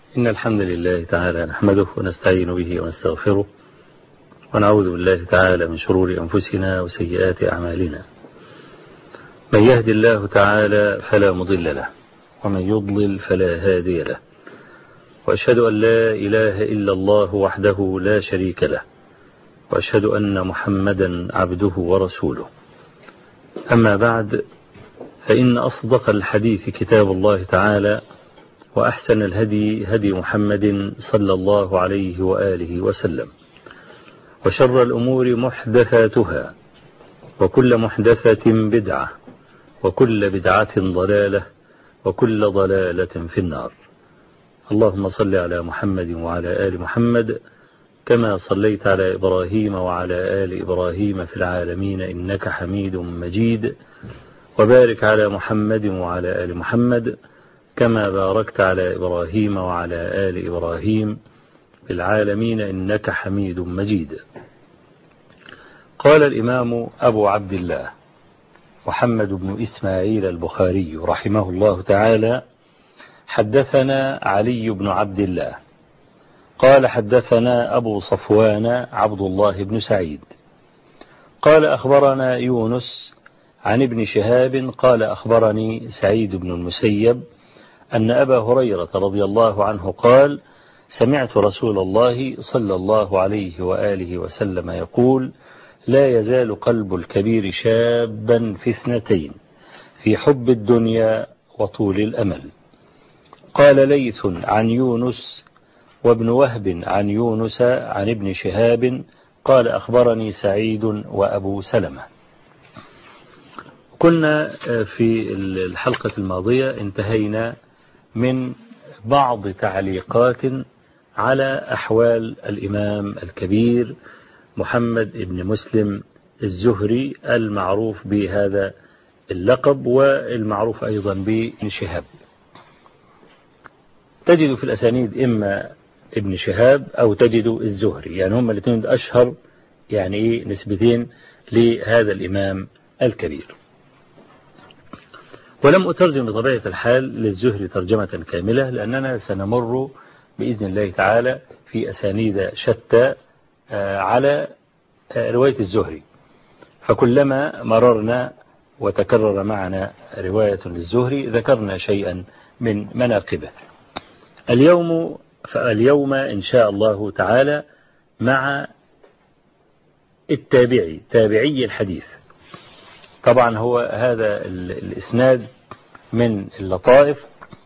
إن الحمد لله تعالى نحمده ونستعين به ونستغفره ونعوذ بالله تعالى من شرور أنفسنا وسيئات أعمالنا من يهد الله تعالى فلا مضل له ومن يضلل فلا هادي له وأشهد أن لا إله إلا الله وحده لا شريك له وأشهد أن محمدا عبده ورسوله أما بعد فإن أصدق الحديث كتاب الله تعالى وأحسن الهدي هدي محمد صلى الله عليه وآله وسلم وشر الأمور محدثاتها وكل محدثة بدعة وكل بدعة ضلالة وكل ضلالة في النار اللهم صل على محمد وعلى آل محمد كما صليت على إبراهيم وعلى آل إبراهيم في العالمين إنك حميد مجيد وبارك على محمد وعلى آل محمد كما باركت على إبراهيم وعلى آل إبراهيم في العالمين إنك حميد مجيد قال الإمام أبو عبد الله محمد بن إسماعيل البخاري رحمه الله تعالى حدثنا علي بن عبد الله قال حدثنا أبو صفوان عبد الله بن سعيد قال أخبرنا يونس عن ابن شهاب قال أخبرني سعيد بن المسيب أن أبا هريرة رضي الله عنه قال سمعت رسول الله صلى الله عليه وآله وسلم يقول لا يزال قلب الكبير شابا في اثنتين في حب الدنيا وطول الأمل قال ليث عن يونس وابن وهب عن يونس عن ابن شهاب قال أخبرني سعيد وأبو سلمة كنا في الحلقة الماضية انتهينا من بعض تعليقات على أحوال الإمام الكبير محمد بن مسلم الزهري المعروف بهذا اللقب والمعروف أيضا بابن شهاب تجد في الأسانيد إما ابن شهاب أو تجد الزهري يعني هم الاثنين أشهر يعني إيه نسبتين لهذا الإمام الكبير ولم أترجم بطبيعة الحال للزهري ترجمة كاملة لأننا سنمر بإذن الله تعالى في أسانيد شتى على رواية الزهري فكلما مررنا وتكرر معنا رواية للزهري ذكرنا شيئا من مناقبه اليوم فاليوم إن شاء الله تعالى مع التابعي تابعي الحديث طبعا هو هذا الإسناد من اللطائف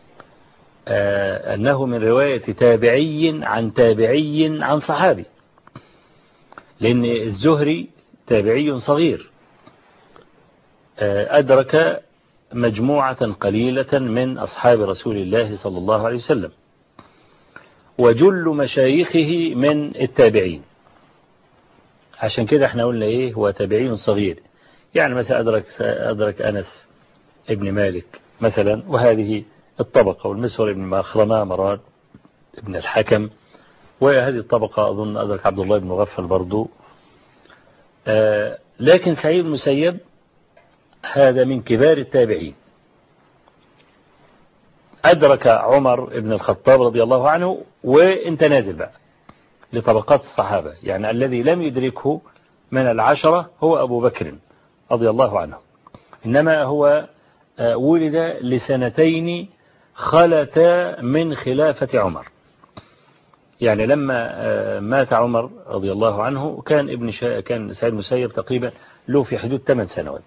أنه من رواية تابعي عن تابعي عن صحابي لأن الزهري تابعي صغير أدرك مجموعة قليلة من أصحاب رسول الله صلى الله عليه وسلم وجل مشايخه من التابعين عشان كده احنا قلنا ايه هو تابعي صغير يعني مثلا أدرك, أدرك أنس ابن مالك مثلا وهذه الطبقة والمسور ابن مخرمة مران ابن الحكم وهذه الطبقة أظن أدرك عبد الله بن مغفل برضو آه لكن سعيد المسيب هذا من كبار التابعين أدرك عمر بن الخطاب رضي الله عنه وانت نازل بقى لطبقات الصحابة يعني الذي لم يدركه من العشرة هو أبو بكر رضي الله عنه إنما هو ولد لسنتين خلتا من خلافة عمر يعني لما مات عمر رضي الله عنه كان ابن شا... كان سعيد المسيب تقريبا له في حدود 8 سنوات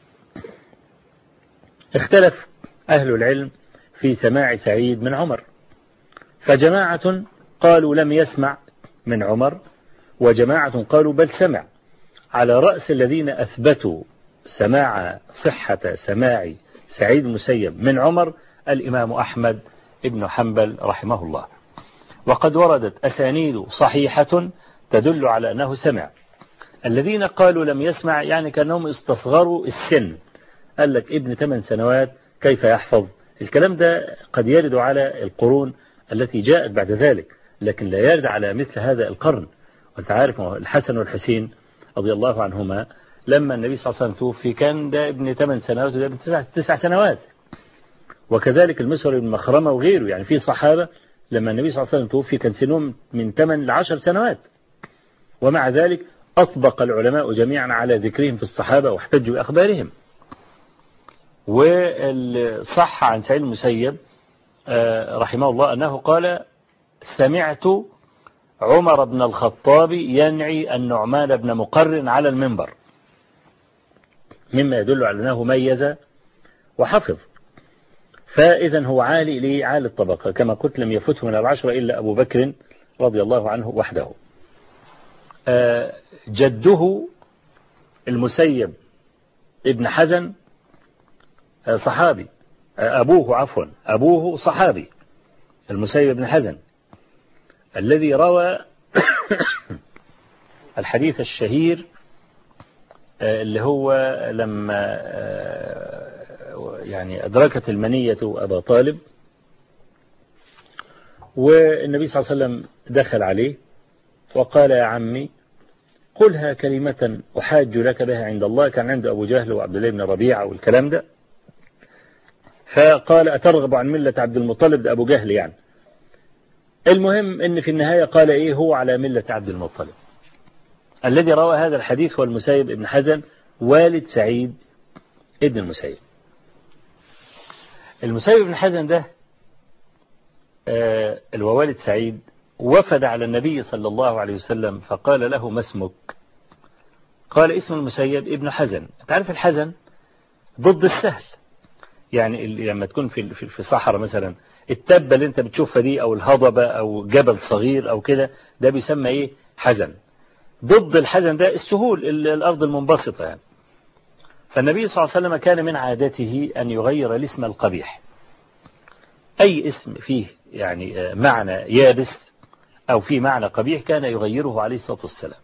اختلف أهل العلم في سماع سعيد من عمر فجماعة قالوا لم يسمع من عمر وجماعة قالوا بل سمع على رأس الذين أثبتوا سماع صحة سماع سعيد المسيب من عمر الإمام أحمد ابن حنبل رحمه الله وقد وردت أسانيد صحيحة تدل على أنه سمع الذين قالوا لم يسمع يعني كأنهم استصغروا السن قال لك ابن ثمان سنوات كيف يحفظ الكلام ده قد يرد على القرون التي جاءت بعد ذلك لكن لا يرد على مثل هذا القرن وانت عارف الحسن والحسين رضي الله عنهما لما النبي صلى الله عليه وسلم توفي كان ده ابن 8 سنوات وده ابن 9 سنوات وكذلك المسور بن مخرمة وغيره يعني في صحابة لما النبي صلى الله عليه وسلم توفي كان سنهم من 8 ل 10 سنوات ومع ذلك أطبق العلماء جميعا على ذكرهم في الصحابة واحتجوا بأخبارهم وصح عن سعيد المسيب رحمه الله أنه قال سمعت عمر بن الخطاب ينعي النعمان بن مقرن على المنبر مما يدل على أنه ميز وحفظ فإذا هو عالي لعالي الطبقة كما قلت لم يفته من العشرة إلا أبو بكر رضي الله عنه وحده جده المسيب ابن حزن صحابي أبوه عفوا أبوه صحابي المسيب بن حزن الذي روى الحديث الشهير اللي هو لما يعني أدركت المنية أبا طالب والنبي صلى الله عليه وسلم دخل عليه وقال يا عمي قلها كلمة أحاج لك بها عند الله كان عند أبو جهل وعبد الله بن ربيعة والكلام ده فقال أترغب عن ملة عبد المطلب ده أبو جهل يعني المهم ان في النهاية قال ايه هو على ملة عبد المطلب الذي روى هذا الحديث هو المسيب ابن حزن والد سعيد ابن المسيب المسيب بن حزن ده آه الوالد سعيد وفد على النبي صلى الله عليه وسلم فقال له ما اسمك قال اسم المسيب ابن حزن تعرف الحزن ضد السهل يعني لما تكون في في صحراء مثلا التبة اللي انت بتشوفها دي او الهضبة او جبل صغير او كده ده بيسمى ايه حزن ضد الحزن ده السهول الارض المنبسطة يعني فالنبي صلى الله عليه وسلم كان من عادته ان يغير الاسم القبيح اي اسم فيه يعني معنى يابس او فيه معنى قبيح كان يغيره عليه الصلاة والسلام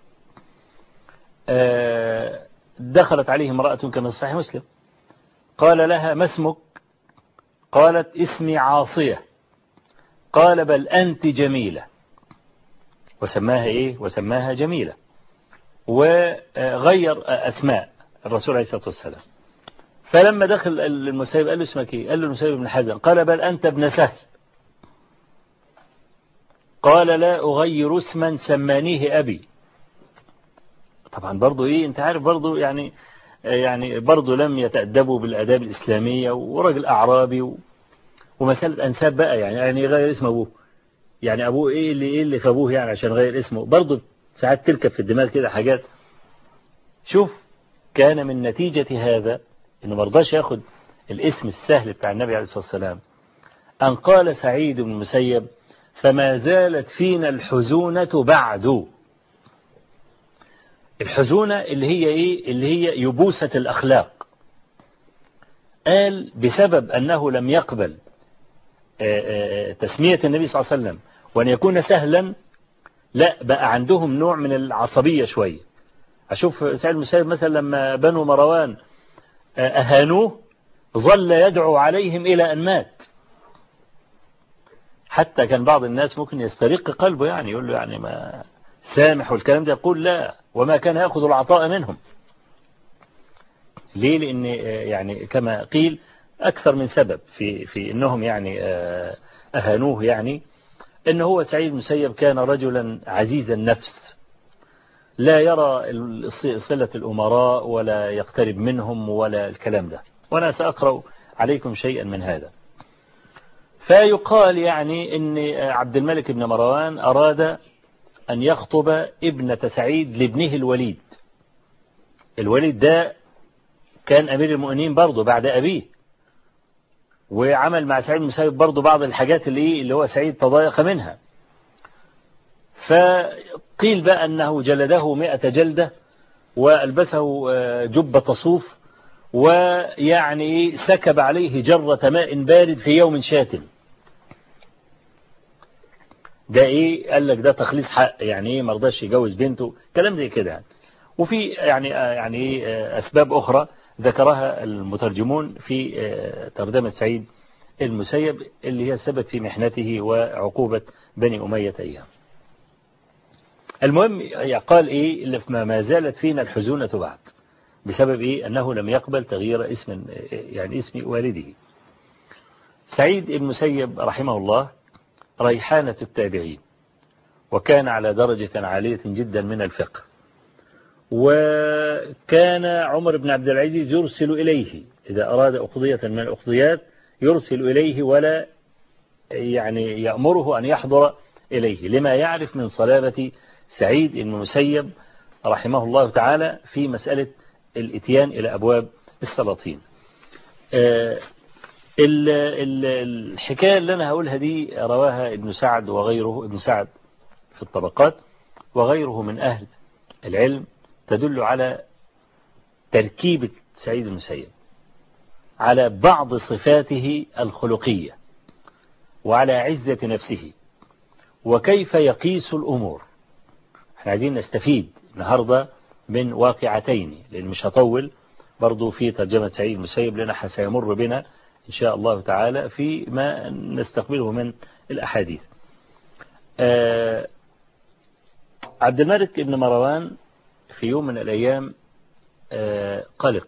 دخلت عليه امرأة كما في صحيح مسلم قال لها ما اسمك قالت اسمي عاصية قال بل أنت جميلة وسماها إيه وسماها جميلة وغير أسماء الرسول عليه الصلاة والسلام فلما دخل المسيب قال له اسمك إيه قال له المسيب بن حزن قال بل أنت ابن سهل قال لا أغير اسما سمانيه أبي طبعا برضو إيه أنت عارف برضو يعني يعني برضه لم يتأدبوا بالآداب الإسلامية ورجل أعرابي و... ومسألة أنساب بقى يعني يعني يغير اسم أبوه يعني أبوه إيه اللي إيه اللي خابوه يعني عشان غير اسمه برضه ساعات تركب في الدماغ كده حاجات شوف كان من نتيجة هذا إنه مرضاش ياخد الاسم السهل بتاع النبي عليه الصلاة والسلام أن قال سعيد بن المسيب فما زالت فينا الحزونة بعد الحزونة اللي هي إيه اللي هي يبوسة الأخلاق قال بسبب أنه لم يقبل تسمية النبي صلى الله عليه وسلم وأن يكون سهلا لا بقى عندهم نوع من العصبية شوية أشوف سعيد المسيب مثلا لما بنو مروان أهانوه ظل يدعو عليهم إلى أن مات حتى كان بعض الناس ممكن يسترق قلبه يعني يقول له يعني ما سامح والكلام ده يقول لا وما كان يأخذ العطاء منهم ليه لأن يعني كما قيل أكثر من سبب في في أنهم يعني أهانوه يعني أن هو سعيد المسيب كان رجلا عزيز النفس لا يرى صلة الأمراء ولا يقترب منهم ولا الكلام ده وأنا سأقرأ عليكم شيئا من هذا فيقال يعني أن عبد الملك بن مروان أراد أن يخطب ابنة سعيد لابنه الوليد الوليد ده كان أمير المؤمنين برضه بعد أبيه وعمل مع سعيد المسيب برضه بعض الحاجات اللي اللي هو سعيد تضايق منها فقيل بقى أنه جلده مئة جلدة وألبسه جبة صوف ويعني سكب عليه جرة ماء بارد في يوم شاتم ده ايه قال لك ده تخليص حق يعني ايه ما رضاش يجوز بنته كلام زي كده يعني وفي يعني يعني ايه اسباب اخرى ذكرها المترجمون في ترجمة سعيد المسيب اللي هي السبب في محنته وعقوبة بني أمية أيام المهم قال ايه اللي ما زالت فينا الحزونة بعد بسبب ايه انه لم يقبل تغيير اسم يعني اسم والده سعيد المسيب رحمه الله ريحانة التابعين وكان على درجة عالية جدا من الفقه وكان عمر بن عبد العزيز يرسل إليه إذا أراد أقضية من الأقضيات يرسل إليه ولا يعني يأمره أن يحضر إليه لما يعرف من صلابة سعيد بن المسيب رحمه الله تعالى في مسألة الاتيان إلى أبواب السلاطين الحكاية اللي أنا هقولها دي رواها ابن سعد وغيره ابن سعد في الطبقات وغيره من أهل العلم تدل على تركيبة سعيد المسيب على بعض صفاته الخلقية وعلى عزة نفسه وكيف يقيس الأمور احنا عايزين نستفيد النهاردة من واقعتين لأن مش هطول برضو في ترجمة سعيد المسيب لنا سيمر بنا إن شاء الله تعالى في ما نستقبله من الأحاديث آه عبد الملك بن مروان في يوم من الأيام آه قلق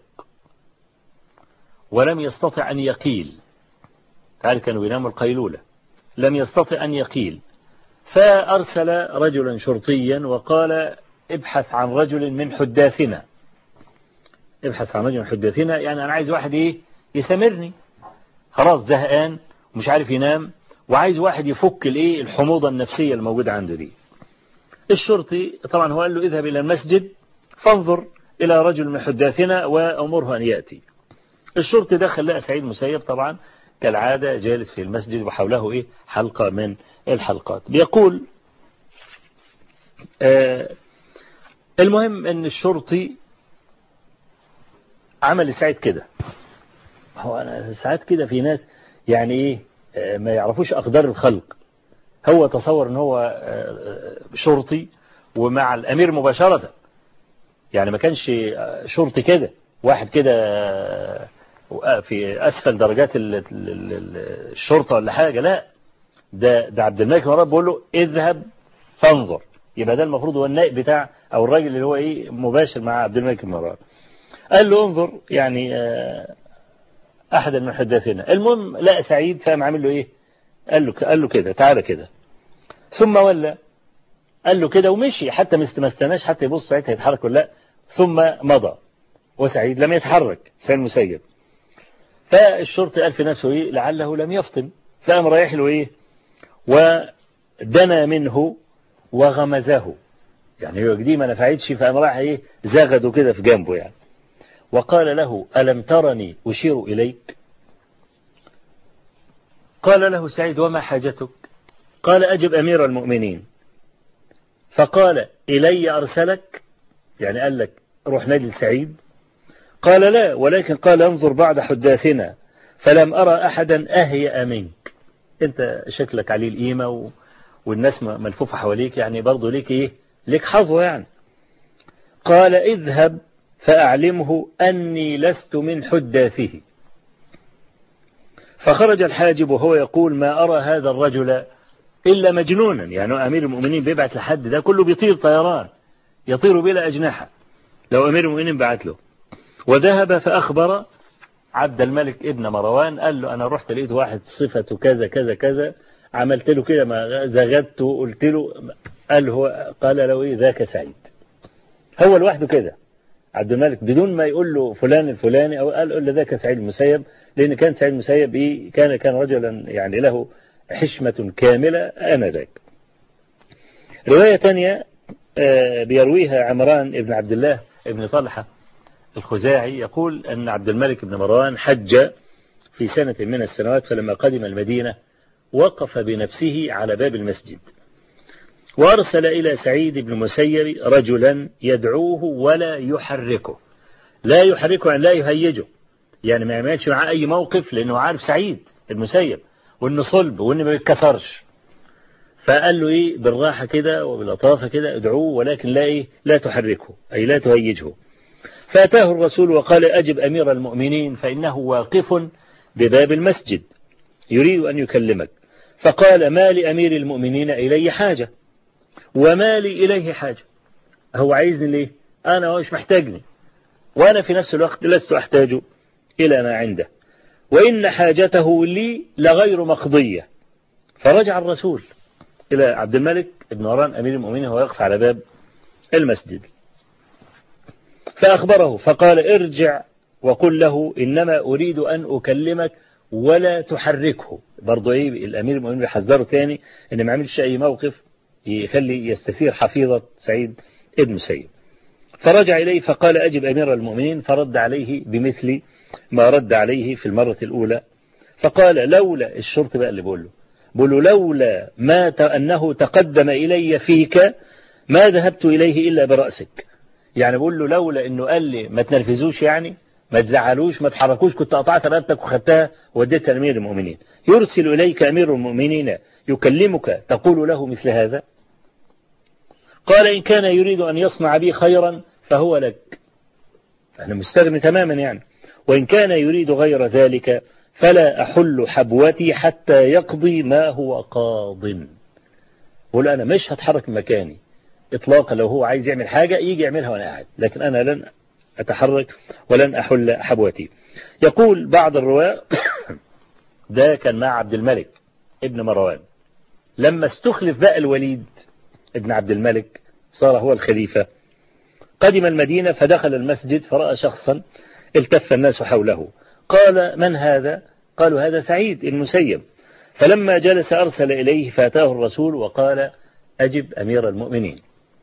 ولم يستطع أن يقيل تعالى كانوا بيناموا القيلولة لم يستطع أن يقيل فأرسل رجلا شرطيا وقال ابحث عن رجل من حداثنا ابحث عن رجل من حداثنا يعني أنا عايز واحد إيه يسامرني خلاص زهقان ومش عارف ينام وعايز واحد يفك الايه الحموضة النفسية الموجودة عنده دي الشرطي طبعا هو قال له اذهب إلى المسجد فانظر إلى رجل من حداثنا وأمره أن يأتي الشرطي دخل لقى سعيد مسيب طبعا كالعادة جالس في المسجد وحوله إيه حلقة من الحلقات بيقول آه المهم أن الشرطي عمل سعيد كده هو أنا ساعات كده في ناس يعني إيه آه ما يعرفوش أقدار الخلق هو تصور أن هو آه شرطي ومع الأمير مباشرة يعني ما كانش شرطي كده واحد كده في أسفل درجات الشرطة ولا حاجة لا ده ده عبد الملك مرات بيقول له اذهب فانظر يبقى ده المفروض هو النائب بتاع أو الراجل اللي هو إيه مباشر مع عبد الملك مرات قال له انظر يعني أحدا من حداثنا المهم لقى سعيد فقام عامل له إيه قال له قال له كده تعالى كده ثم ولا قال له كده ومشي حتى ما استناش حتى يبص ساعتها يتحرك ولا لا ثم مضى وسعيد لم يتحرك سعيد المسيب فالشرطي قال في نفسه إيه لعله لم يفطن فقام رايح له إيه ودنا منه وغمزه يعني هو دي ما نفعتش فقام راح إيه زغده كده في جنبه يعني وقال له ألم ترني أشير إليك قال له سعيد وما حاجتك قال أجب أمير المؤمنين فقال إلي أرسلك يعني قال لك روح نادي سعيد قال لا ولكن قال انظر بعد حداثنا فلم أرى أحدا أهيأ منك أنت شكلك عليه القيمة و... والناس ملفوفة حواليك يعني برضه ليك إيه ليك حظوة يعني قال اذهب فأعلمه أني لست من حداثه فخرج الحاجب وهو يقول ما أرى هذا الرجل إلا مجنونا يعني أمير المؤمنين بيبعت لحد ده كله بيطير طيران يطير بلا أجنحة لو أمير المؤمنين بعت له وذهب فأخبر عبد الملك ابن مروان قال له أنا رحت لقيت واحد صفته كذا كذا كذا عملت له كده ما زغدته قلت له قال هو قال له إيه ذاك سعيد هو لوحده كده عبد الملك بدون ما يقول له فلان الفلاني أو قال له ذاك سعيد المسيب لأن كان سعيد المسيب إيه كان كان رجلا يعني له حشمة كاملة آنذاك رواية ثانية بيرويها عمران ابن عبد الله ابن طلحة الخزاعي يقول أن عبد الملك بن مروان حج في سنة من السنوات فلما قدم المدينة وقف بنفسه على باب المسجد وأرسل إلى سعيد بن مسيب رجلا يدعوه ولا يحركه لا يحركه يعني لا يهيجه يعني ما يعملش معاه أي موقف لأنه عارف سعيد المسيب وإنه صلب وإنه ما بيتكسرش فقال له إيه بالراحة كده وباللطافة كده ادعوه ولكن لا إيه لا تحركه أي لا تهيجه فأتاه الرسول وقال أجب أمير المؤمنين فإنه واقف بباب المسجد يريد أن يكلمك فقال ما لأمير المؤمنين إلي حاجة وما لي إليه حاجة هو عايزني ليه أنا هو مش محتاجني وأنا في نفس الوقت لست أحتاج إلى ما عنده وإن حاجته لي لغير مقضية فرجع الرسول إلى عبد الملك بن مروان أمير المؤمنين وهو يقف على باب المسجد فأخبره فقال ارجع وقل له إنما أريد أن أكلمك ولا تحركه برضه إيه الأمير المؤمنين بيحذره تاني إن ما عملش أي موقف يخلي يستثير حفيظة سعيد ابن سيد فرجع إليه فقال أجب أمير المؤمنين فرد عليه بمثل ما رد عليه في المرة الأولى فقال لولا الشرط بقى اللي بقول له بقول له لولا ما أنه تقدم إلي فيك ما ذهبت إليه إلا برأسك يعني بقول له لولا أنه قال لي ما تنرفزوش يعني ما تزعلوش ما تحركوش كنت قطعت رقبتك وخدتها ووديتها لأمير المؤمنين يرسل إليك أمير المؤمنين يكلمك تقول له مثل هذا قال إن كان يريد أن يصنع بي خيرا فهو لك أنا مستغني تماما يعني وإن كان يريد غير ذلك فلا أحل حبوتي حتى يقضي ما هو قاض بقول أنا مش هتحرك من مكاني إطلاقا لو هو عايز يعمل حاجة يجي يعملها وأنا قاعد لكن أنا لن أتحرك ولن أحل حبوتي يقول بعض الرواة ده كان مع عبد الملك ابن مروان لما استخلف بقى الوليد ابن عبد الملك صار هو الخليفة قدم المدينة فدخل المسجد فرأى شخصا التف الناس حوله قال من هذا قالوا هذا سعيد المسيب فلما جلس أرسل إليه فأتاه الرسول وقال أجب أمير المؤمنين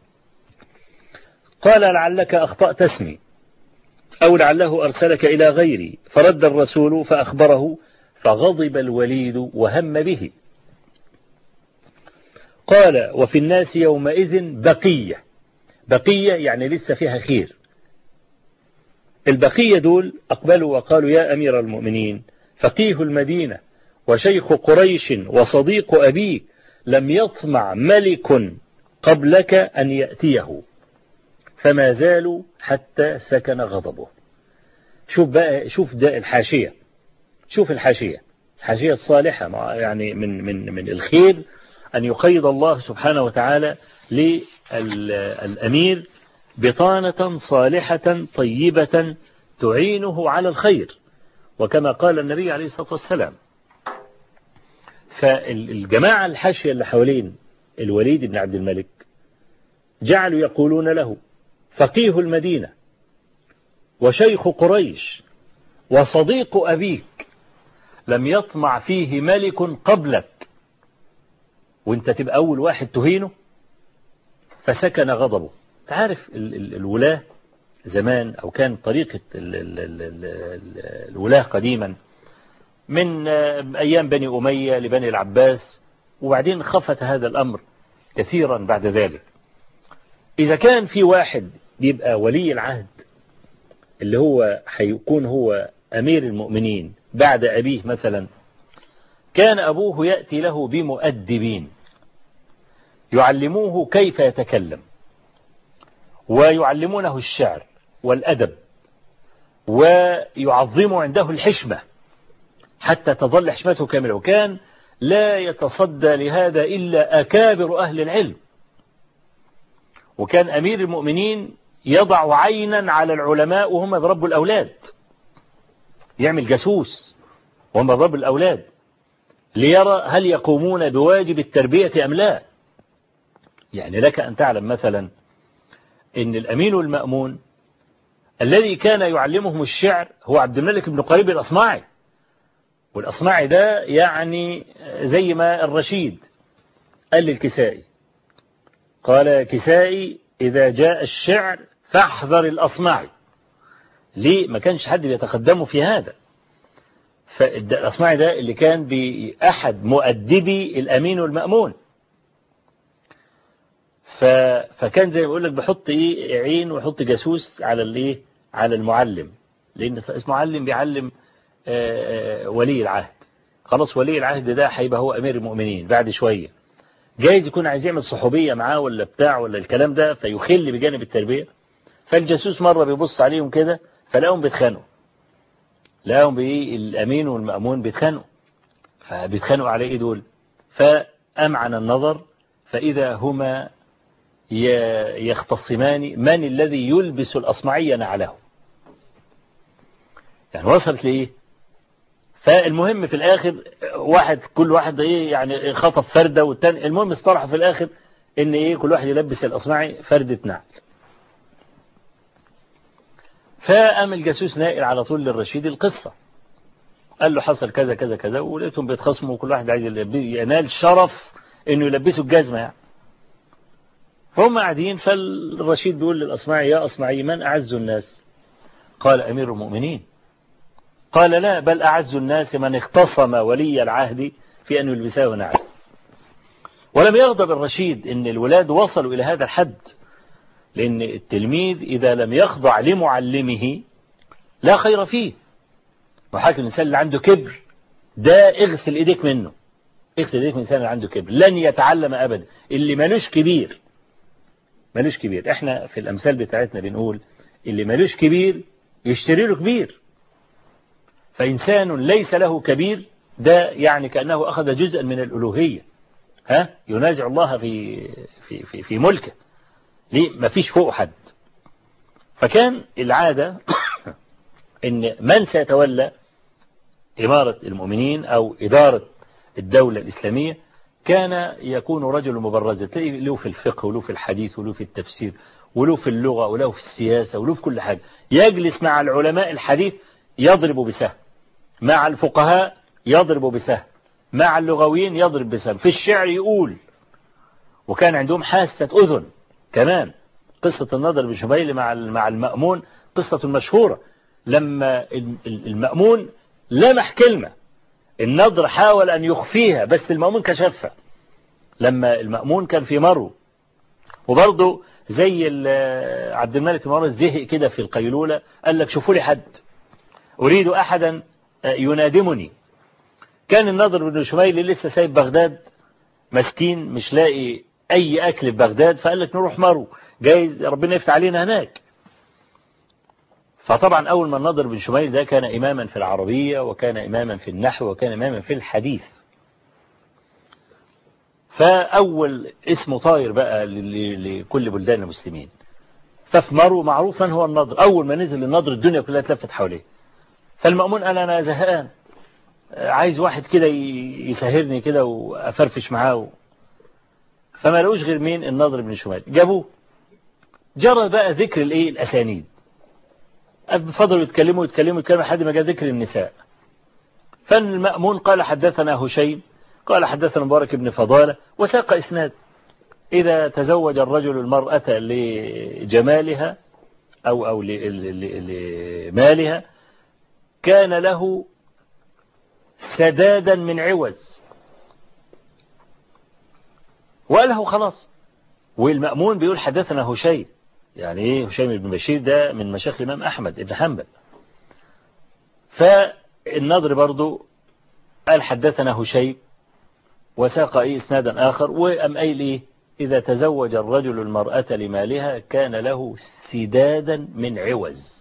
قال لعلك أخطأت اسمي أو لعله أرسلك إلى غيري فرد الرسول فأخبره فغضب الوليد وهم به قال وفي الناس يومئذ بقية بقية يعني لسه فيها خير البقية دول أقبلوا وقالوا يا أمير المؤمنين فقيه المدينة وشيخ قريش وصديق أبيك لم يطمع ملك قبلك أن يأتيه فما زالوا حتى سكن غضبه شوف بقى شوف ده الحاشية شوف الحاشية الحاشية الصالحة يعني من من من الخير أن يقيد الله سبحانه وتعالى للأمير بطانة صالحة طيبة تعينه على الخير وكما قال النبي عليه الصلاة والسلام فالجماعة الحاشية اللي حوالين الوليد بن عبد الملك جعلوا يقولون له فقيه المدينة وشيخ قريش وصديق أبيك لم يطمع فيه ملك قبلك وانت تبقى أول واحد تهينه فسكن غضبه تعرف الولاة زمان أو كان طريقة الولاة قديما من أيام بني أمية لبني العباس وبعدين خفت هذا الأمر كثيرا بعد ذلك إذا كان في واحد بيبقى ولي العهد اللي هو هيكون هو أمير المؤمنين بعد أبيه مثلا كان أبوه يأتي له بمؤدبين يعلموه كيف يتكلم ويعلمونه الشعر والأدب ويعظم عنده الحشمة حتى تظل حشمته كاملة وكان لا يتصدى لهذا إلا أكابر أهل العلم وكان أمير المؤمنين يضع عينا على العلماء وهم برب الأولاد يعمل جاسوس وهم برب الأولاد ليرى هل يقومون بواجب التربية أم لا يعني لك أن تعلم مثلا إن الأمين المأمون الذي كان يعلمهم الشعر هو عبد الملك بن قريب الأصماعي والأصماعي ده يعني زي ما الرشيد قال للكسائي قال كسائي إذا جاء الشعر فاحذر الأصمعي ليه ما كانش حد بيتقدمه في هذا فالأصمعي ده اللي كان بأحد مؤدبي الأمين والمأمون فكان زي ما بقول لك بحط ايه عين ويحط جاسوس على الايه على المعلم لان اسمه معلم بيعلم ولي العهد خلاص ولي العهد ده هيبقى هو امير المؤمنين بعد شويه جايز يكون عايز يعمل صحوبيه معاه ولا بتاع ولا الكلام ده فيخل بجانب التربيه فالجاسوس مره بيبص عليهم كده فلاقيهم بيتخانقوا لقاهم بايه الامين والمامون بيتخانقوا فبيتخانقوا على ايه دول فامعن النظر فاذا هما يختصمان من الذي يلبس الأصمعي نعله يعني وصلت لإيه فالمهم في الاخر واحد كل واحد ايه يعني خطف فرده والتاني المهم اصطلحوا في الاخر ان ايه كل واحد يلبس الاصمعي فرده نعل فقام الجاسوس ناقل على طول للرشيد القصه قال له حصل كذا كذا كذا ولقيتهم بيتخاصموا وكل واحد عايز ينال شرف انه يلبسه الجزمه يعني فهم قاعدين فالرشيد بيقول للاصمعي يا اصمعي من اعز الناس قال امير المؤمنين قال لا بل أعز الناس من اختصم ولي العهد في أن يلبسه نعل ولم يغضب الرشيد أن الولاد وصلوا إلى هذا الحد لأن التلميذ إذا لم يخضع لمعلمه لا خير فيه وحاكم الإنسان اللي عنده كبر ده اغسل إيديك منه اغسل إيديك من الإنسان اللي عنده كبر لن يتعلم أبدا اللي ملوش كبير ملوش كبير احنا في الأمثال بتاعتنا بنقول اللي ملوش كبير يشتري له كبير فإنسان ليس له كبير ده يعني كأنه أخذ جزءا من الألوهية ها ينازع الله في في في, في ملكه ليه ما فيش فوق حد فكان العادة ان من سيتولى إمارة المؤمنين أو إدارة الدولة الإسلامية كان يكون رجل مبرزا تلاقي له في الفقه وله في الحديث وله في التفسير وله في اللغة وله في السياسة وله في كل حاجة يجلس مع العلماء الحديث يضرب بسهم مع الفقهاء يضرب بسهم مع اللغويين يضرب بسهم في الشعر يقول وكان عندهم حاسة أذن كمان قصة النضر بن شميل مع مع المأمون قصة مشهورة لما المأمون لمح كلمة النضر حاول أن يخفيها بس المأمون كشفها لما المأمون كان في مرو وبرضه زي عبد الملك بن مروان زهق كده في القيلولة قال لك شوفوا لي حد أريد أحدا ينادمني كان النضر بن شميل لسه سايب بغداد مسكين مش لاقي أي أكل في بغداد فقال لك نروح مرو جايز ربنا يفتح علينا هناك فطبعا أول ما النضر بن شميل ده كان إماما في العربية وكان إماما في النحو وكان إماما في الحديث فأول اسمه طاير بقى لكل بلدان المسلمين ففي مرو معروف من هو النضر أول ما نزل النضر الدنيا كلها اتلفت حواليه فالمأمون قال أنا زهقان عايز واحد كده يسهرني كده وأفرفش معاه فما لقوش غير مين النضر بن شمال جابوه جرى بقى ذكر الايه الأسانيد فضلوا يتكلموا يتكلموا يتكلموا لحد ما جاء ذكر النساء فالمأمون قال حدثنا هشيم قال حدثنا مبارك بن فضالة وساق إسناد إذا تزوج الرجل المرأة لجمالها أو أو لمالها كان له سدادا من عوز وقال له خلاص والمأمون بيقول حدثنا هشيم يعني ايه هشيم بن بشير ده من مشايخ الإمام أحمد بن حنبل فالنضر برضو قال حدثنا هشيم وساق ايه اسنادا آخر وأم قايل ايه إذا تزوج الرجل المرأة لمالها كان له سدادا من عوز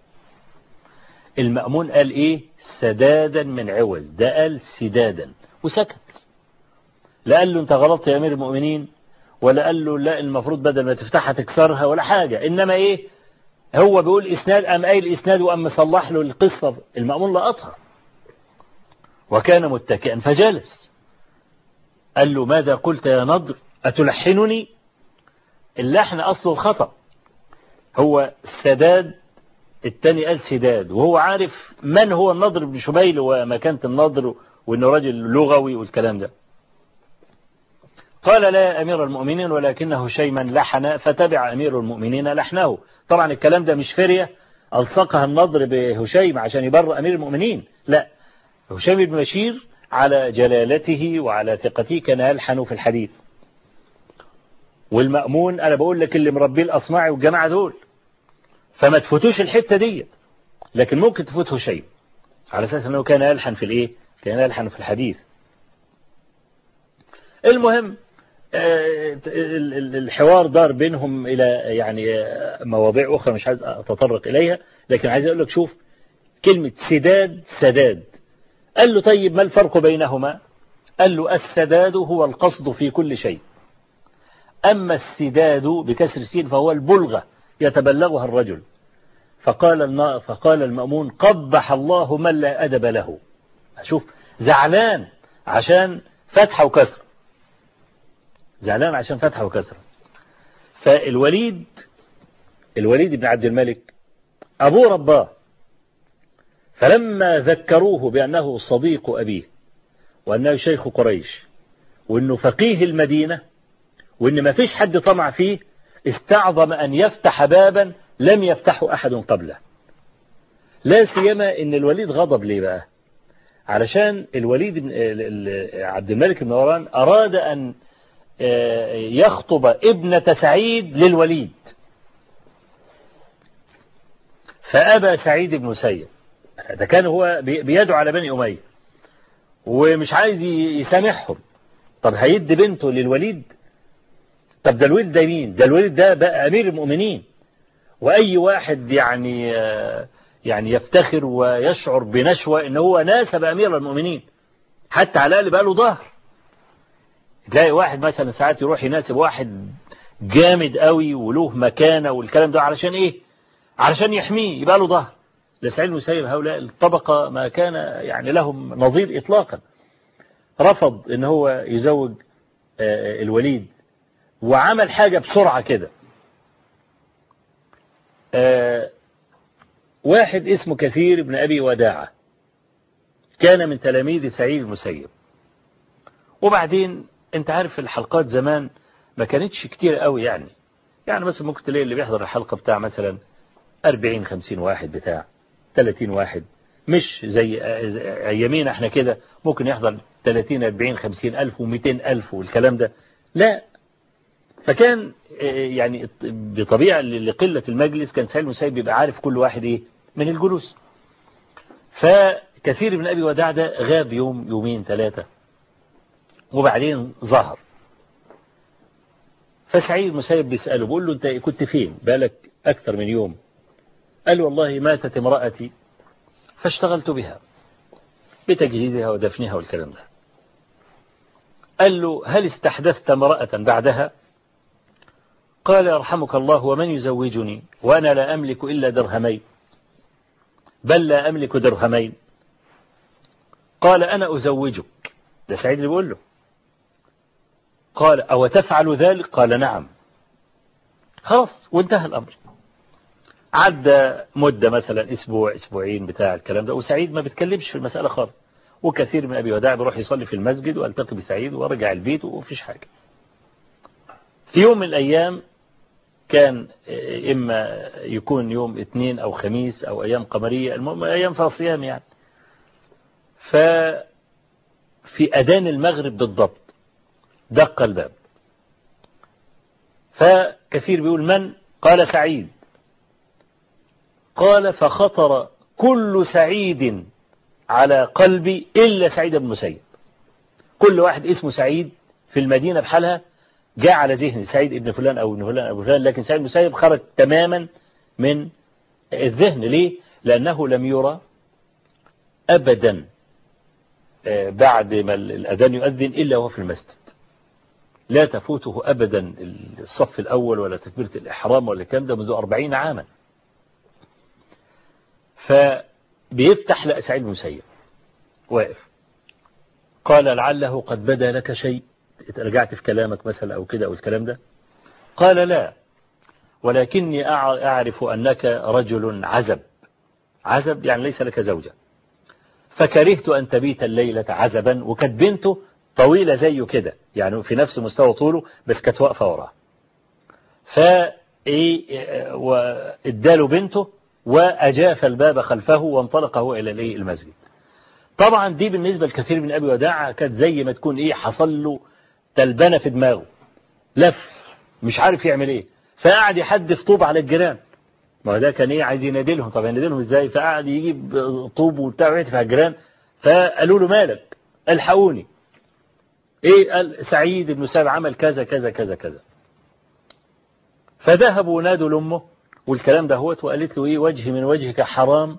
المأمون قال ايه سدادا من عوز ده قال سدادا وسكت لا قال له انت غلطت يا امير المؤمنين ولا قال له لا المفروض بدل ما تفتحها تكسرها ولا حاجة انما ايه هو بيقول اسناد ام قايل اسناد وام مصلح له القصة المأمون لقطها وكان متكئا فجلس قال له ماذا قلت يا نضر أتلحنني اللحن أصله الخطأ هو السداد التاني قال سداد وهو عارف من هو النضر بن شميل ومكانة النضر وانه راجل لغوي والكلام ده قال لا يا أمير المؤمنين ولكنه شيما لحن فتبع أمير المؤمنين لحنه طبعا الكلام ده مش فرية ألصقها النضر بهشيم عشان يبر أمير المؤمنين لا هشيم بن بشير على جلالته وعلى ثقته كان يلحن في الحديث والمأمون أنا بقول لك اللي مربيه الأصمعي والجماعة دول فما تفوتوش الحتة دي لكن ممكن تفوته شيء على أساس أنه كان يلحن في الإيه كان يلحن في الحديث المهم الحوار دار بينهم إلى يعني مواضيع أخرى مش عايز أتطرق إليها لكن عايز أقول لك شوف كلمة سداد سداد قال له طيب ما الفرق بينهما قال له السداد هو القصد في كل شيء أما السداد بكسر السين فهو البلغة يتبلغها الرجل فقال فقال المأمون قبح الله من لا أدب له شوف زعلان عشان فتحة وكسرة زعلان عشان فتحة وكسرة فالوليد الوليد بن عبد الملك أبوه رباه فلما ذكروه بأنه صديق أبيه وأنه شيخ قريش وأنه فقيه المدينة وأن ما فيش حد طمع فيه استعظم أن يفتح بابا لم يفتحه أحد قبله لا سيما أن الوليد غضب ليه بقى علشان الوليد بن عبد الملك بن مروان أراد أن يخطب ابنة سعيد للوليد فأبى سعيد بن مسيب ده كان هو بيدعو على بني أمية ومش عايز يسامحهم طب هيدي بنته للوليد طب ده الوليد ده مين ده الوليد ده بقى أمير المؤمنين وأي واحد يعني يعني يفتخر ويشعر بنشوة إن هو ناسب أمير المؤمنين حتى على الأقل بقى له ظهر تلاقي واحد مثلا ساعات يروح يناسب واحد جامد قوي وله مكانة والكلام ده علشان إيه علشان يحميه يبقى له ظهر لسعيد المسيب هؤلاء الطبقة ما كان يعني لهم نظير إطلاقا رفض ان هو يزوج الوليد وعمل حاجة بسرعة كده واحد اسمه كثير بن أبي وداعة كان من تلاميذ سعيد المسيب وبعدين انت عارف الحلقات زمان ما كانتش كتير قوي يعني يعني مثلا ممكن تلاقي اللي بيحضر الحلقة بتاع مثلا 40 50 واحد بتاع 30 واحد مش زي أيامينا احنا كده ممكن يحضر 30 40 50 ألف و200 ألف والكلام ده لا فكان يعني بطبيعة لقلة المجلس كان سعيد المسيب بيبقى عارف كل واحد ايه من الجلوس فكثير من أبي وداع ده غاب يوم يومين ثلاثة وبعدين ظهر فسعيد المسيب بيسأله بيقول له انت كنت فين بالك أكثر من يوم قال والله ماتت امرأتي فاشتغلت بها بتجهيزها ودفنها والكلام ده قال له هل استحدثت امرأة بعدها قال يرحمك الله ومن يزوجني وأنا لا أملك إلا درهمين بل لا أملك درهمين قال أنا أزوجك ده سعيد اللي بيقول له قال أو تفعل ذلك قال نعم خلاص وانتهى الأمر عدى مدة مثلا أسبوع أسبوعين بتاع الكلام ده وسعيد ما بيتكلمش في المسألة خالص وكثير من أبي وداع بيروح يصلي في المسجد والتقي بسعيد ورجع البيت ومفيش حاجة في يوم من الأيام كان إما يكون يوم اثنين أو خميس أو أيام قمرية المهم أيام فيها صيام يعني ففي أذان المغرب بالضبط دق الباب فكثير بيقول من قال سعيد قال فخطر كل سعيد على قلبي إلا سعيد بن مسيب كل واحد اسمه سعيد في المدينة بحالها جاء على ذهني سعيد ابن فلان أو ابن فلان أو فلان لكن سعيد بن مسيب خرج تماما من الذهن ليه لأنه لم يرى أبدا بعد ما الأذان يؤذن إلا وهو في المسجد لا تفوته أبدا الصف الأول ولا تكبيرة الإحرام ولا الكلام ده منذ أربعين عاما فبيفتح لقى سعيد بن مسيب واقف قال لعله قد بدا لك شيء رجعت في كلامك مثلا أو كده أو الكلام ده قال لا ولكني أعرف أنك رجل عزب عزب يعني ليس لك زوجة فكرهت أن تبيت الليلة عزبا وكانت بنته طويلة زيه كده يعني في نفس مستوى طوله بس كانت واقفة وراه فإيه واداله بنته وأجاف الباب خلفه وانطلق هو إلى المسجد طبعا دي بالنسبة لكثير من أبي وداع كانت زي ما تكون إيه حصل له تلبنة في دماغه لف مش عارف يعمل إيه فقعد يحدف طوب على الجيران ما هو ده كان إيه عايز ينادي لهم طب ينادي لهم إزاي فقعد يجيب طوب وبتاع ويهتف على الجيران فقالوا له مالك الحقوني إيه قال سعيد بن ساب عمل كذا كذا كذا كذا فذهبوا ونادوا لأمه والكلام ده هوت وقالت له إيه وجهي من وجهك حرام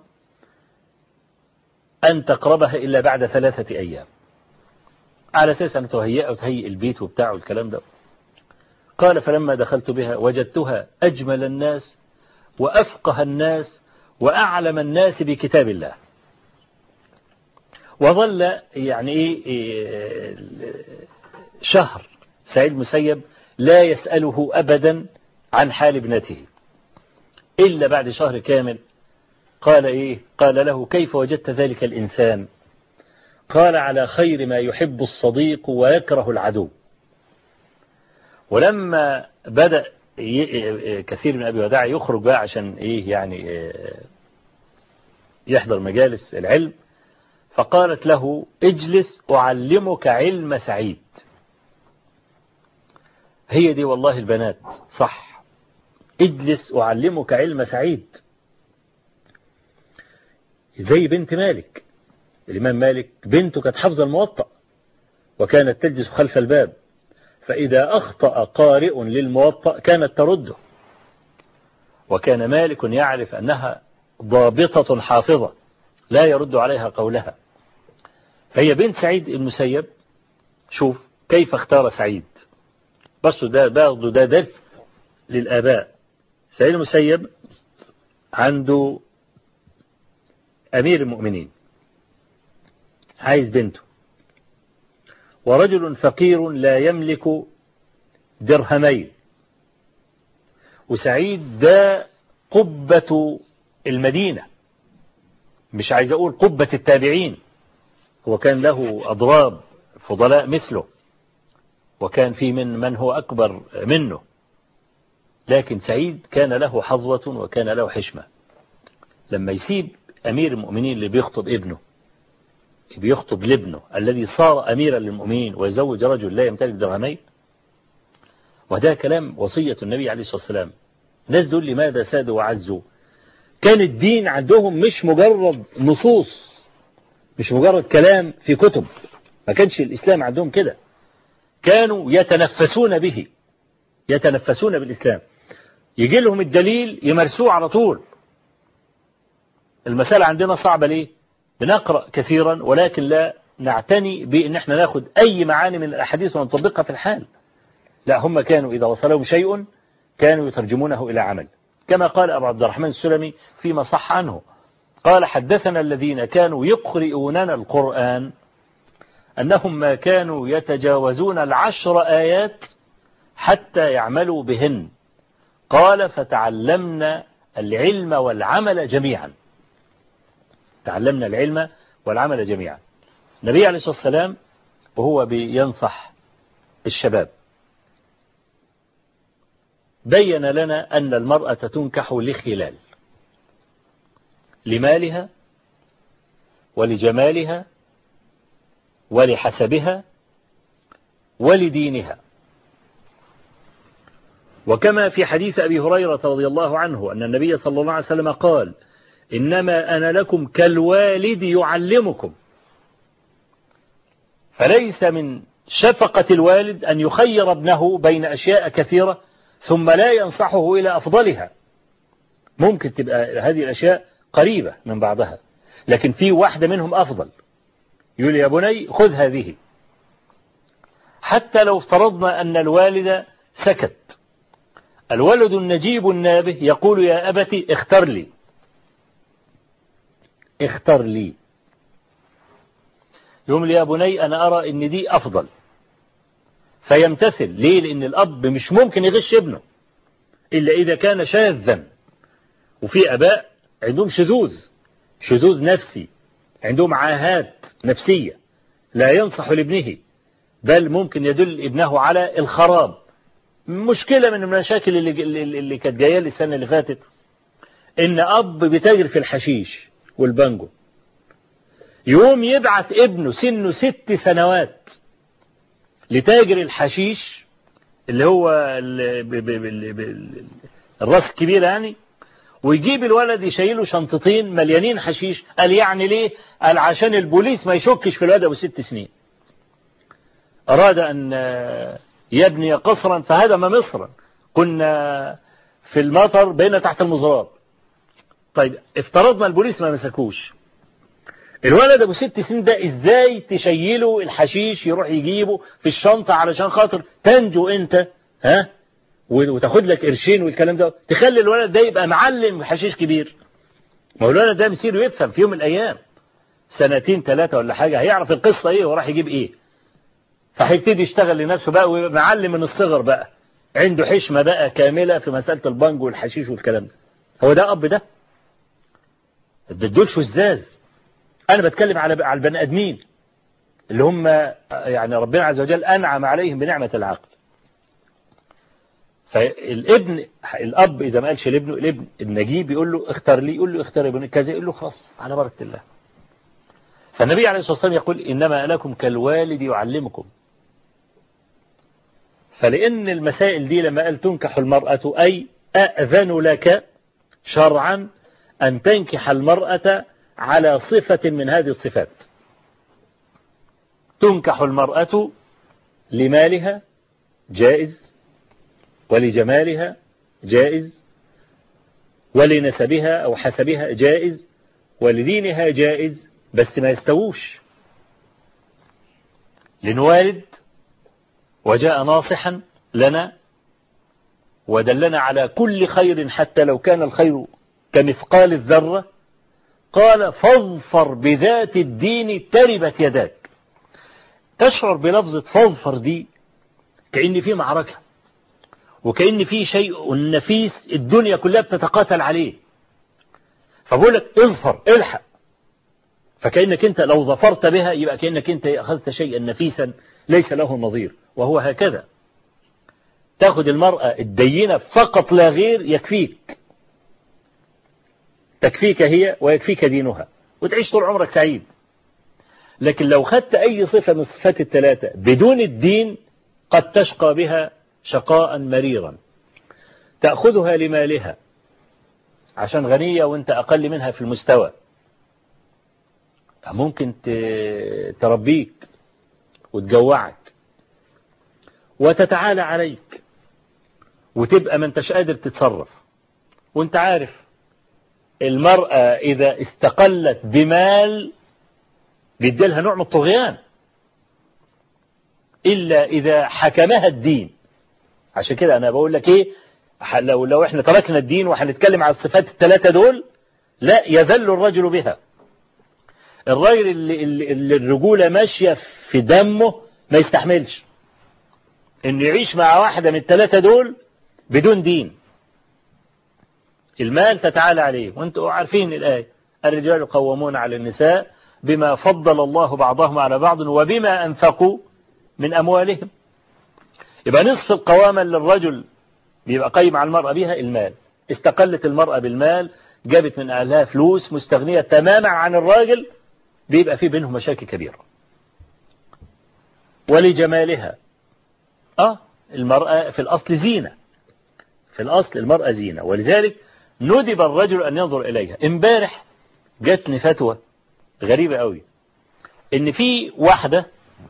أن تقربها إلا بعد ثلاثة أيام على أساس أن تهيئ وتهيئ البيت وبتاع والكلام ده قال فلما دخلت بها وجدتها أجمل الناس وأفقه الناس وأعلم الناس بكتاب الله وظل يعني إيه, إيه شهر سعيد مسيب لا يسأله أبدا عن حال ابنته إلا بعد شهر كامل قال إيه قال له كيف وجدت ذلك الإنسان قال على خير ما يحب الصديق ويكره العدو ولما بدأ كثير من أبي وداع يخرج بقى عشان إيه يعني يحضر مجالس العلم فقالت له اجلس أعلمك علم سعيد هي دي والله البنات صح اجلس أعلمك علم سعيد زي بنت مالك الإمام مالك بنته كانت حافظة الموطأ وكانت تجلس خلف الباب فإذا أخطأ قارئ للموطأ كانت ترده وكان مالك يعرف أنها ضابطة حافظة لا يرد عليها قولها فهي بنت سعيد المسيب شوف كيف اختار سعيد بس ده برضه ده درس للآباء سعيد المسيب عنده أمير المؤمنين عايز بنته ورجل فقير لا يملك درهمين وسعيد ده قبة المدينة مش عايز أقول قبة التابعين هو كان له أضراب فضلاء مثله وكان في من من هو أكبر منه لكن سعيد كان له حظوة وكان له حشمة لما يسيب أمير المؤمنين اللي بيخطب ابنه بيخطب لابنه الذي صار أميرا للمؤمنين ويزوج رجل لا يمتلك درهمين وده كلام وصية النبي عليه الصلاة والسلام الناس دول لماذا سادوا وعزوا كان الدين عندهم مش مجرد نصوص مش مجرد كلام في كتب ما كانش الإسلام عندهم كده كانوا يتنفسون به يتنفسون بالإسلام يجي لهم الدليل يمارسوه على طول المسألة عندنا صعبة ليه بنقرأ كثيرا ولكن لا نعتني بأن احنا ناخد أي معاني من الأحاديث ونطبقها في الحال لا هم كانوا إذا وصلهم شيء كانوا يترجمونه إلى عمل كما قال أبو عبد الرحمن السلمي فيما صح عنه قال حدثنا الذين كانوا يقرئوننا القرآن أنهم ما كانوا يتجاوزون العشر آيات حتى يعملوا بهن قال فتعلمنا العلم والعمل جميعا تعلمنا العلم والعمل جميعا النبي عليه الصلاة والسلام وهو بينصح الشباب بين لنا أن المرأة تنكح لخلال لمالها ولجمالها ولحسبها ولدينها وكما في حديث أبي هريرة رضي الله عنه أن النبي صلى الله عليه وسلم قال إنما أنا لكم كالوالد يعلمكم فليس من شفقة الوالد أن يخير ابنه بين أشياء كثيرة ثم لا ينصحه إلى أفضلها ممكن تبقى هذه الأشياء قريبة من بعضها لكن في واحدة منهم أفضل يقول يا بني خذ هذه حتى لو افترضنا أن الوالد سكت الولد النجيب النابه يقول يا أبت اختر لي اختر لي يقول لي يا بني أنا أرى أن دي أفضل فيمتثل ليه لأن الأب مش ممكن يغش ابنه إلا إذا كان شاذا وفي أباء عندهم شذوذ شذوذ نفسي عندهم عاهات نفسية لا ينصح لابنه بل ممكن يدل ابنه على الخراب مشكلة من المشاكل اللي, اللي كانت جاية لي السنة اللي فاتت إن أب بتاجر في الحشيش والبانجو يوم يبعت ابنه سنه ست سنوات لتاجر الحشيش اللي هو الراس الكبيرة يعني ويجيب الولد يشيله شنطتين مليانين حشيش قال يعني ليه قال عشان البوليس ما يشكش في الولد ابو ست سنين أراد أن يبني قصرا فهدم مصرا كنا في المطر بين تحت المزراب طيب افترضنا البوليس ما مسكوش الولد ابو ست سنين ده ازاي تشيله الحشيش يروح يجيبه في الشنطة علشان خاطر تنجو انت ها وتاخد لك قرشين والكلام ده تخلي الولد ده يبقى معلم حشيش كبير ما هو الولد ده مسير يفهم في يوم من الايام سنتين ثلاثة ولا حاجة هيعرف القصة ايه وراح يجيب ايه فهيبتدي يشتغل لنفسه بقى ويبقى معلم من الصغر بقى عنده حشمة بقى كاملة في مسألة البنج والحشيش والكلام ده هو ده أب ده دول شزاز أنا بتكلم على على البني آدمين اللي هم يعني ربنا عز وجل أنعم عليهم بنعمة العقل فالابن الأب إذا ما قالش لابنه الابن النجيب يقول له اختار لي يقول له اختار ابنك كذا يقول له خلاص على بركة الله فالنبي عليه الصلاة والسلام يقول إنما لكم كالوالد يعلمكم فلأن المسائل دي لما قال تنكح المرأة أي أأذن لك شرعا أن تنكح المرأة على صفة من هذه الصفات تنكح المرأة لمالها جائز ولجمالها جائز ولنسبها أو حسبها جائز ولدينها جائز بس ما يستووش لنوالد وجاء ناصحا لنا ودلنا على كل خير حتى لو كان الخير كمثقال الذرة قال فاظفر بذات الدين تربت يداك تشعر بلفظة فاظفر دي كأن في معركة وكأن في شيء نفيس الدنيا كلها بتتقاتل عليه فبقول لك اظفر الحق فكأنك انت لو ظفرت بها يبقى كأنك انت أخذت شيئا نفيسا ليس له نظير وهو هكذا تاخد المرأة الدينة فقط لا غير يكفيك تكفيك هي ويكفيك دينها وتعيش طول عمرك سعيد لكن لو خدت أي صفة من الصفات الثلاثة بدون الدين قد تشقى بها شقاء مريرا تأخذها لمالها عشان غنية وانت أقل منها في المستوى ممكن تربيك وتجوعك وتتعالى عليك وتبقى ما انتش قادر تتصرف وانت عارف المرأة إذا استقلت بمال بيديلها نوع من الطغيان إلا إذا حكمها الدين عشان كده أنا بقول لك إيه لو لو إحنا تركنا الدين وهنتكلم على الصفات الثلاثة دول لا يذل الرجل بها الراجل اللي, اللي الرجولة ماشية في دمه ما يستحملش انه يعيش مع واحدة من الثلاثة دول بدون دين المال تتعالى عليه وانتم عارفين الآية الرجال قوامون على النساء بما فضل الله بعضهم على بعض وبما أنفقوا من أموالهم يبقى نصف القوامة للرجل بيبقى قيم على المرأة بها المال استقلت المرأة بالمال جابت من أهلها فلوس مستغنية تماما عن الراجل بيبقى في بينهم مشاكل كبيرة ولجمالها آه المرأة في الأصل زينة في الأصل المرأة زينة ولذلك ندب الرجل أن ينظر إليها امبارح جاتني فتوى غريبة قوي إن في واحدة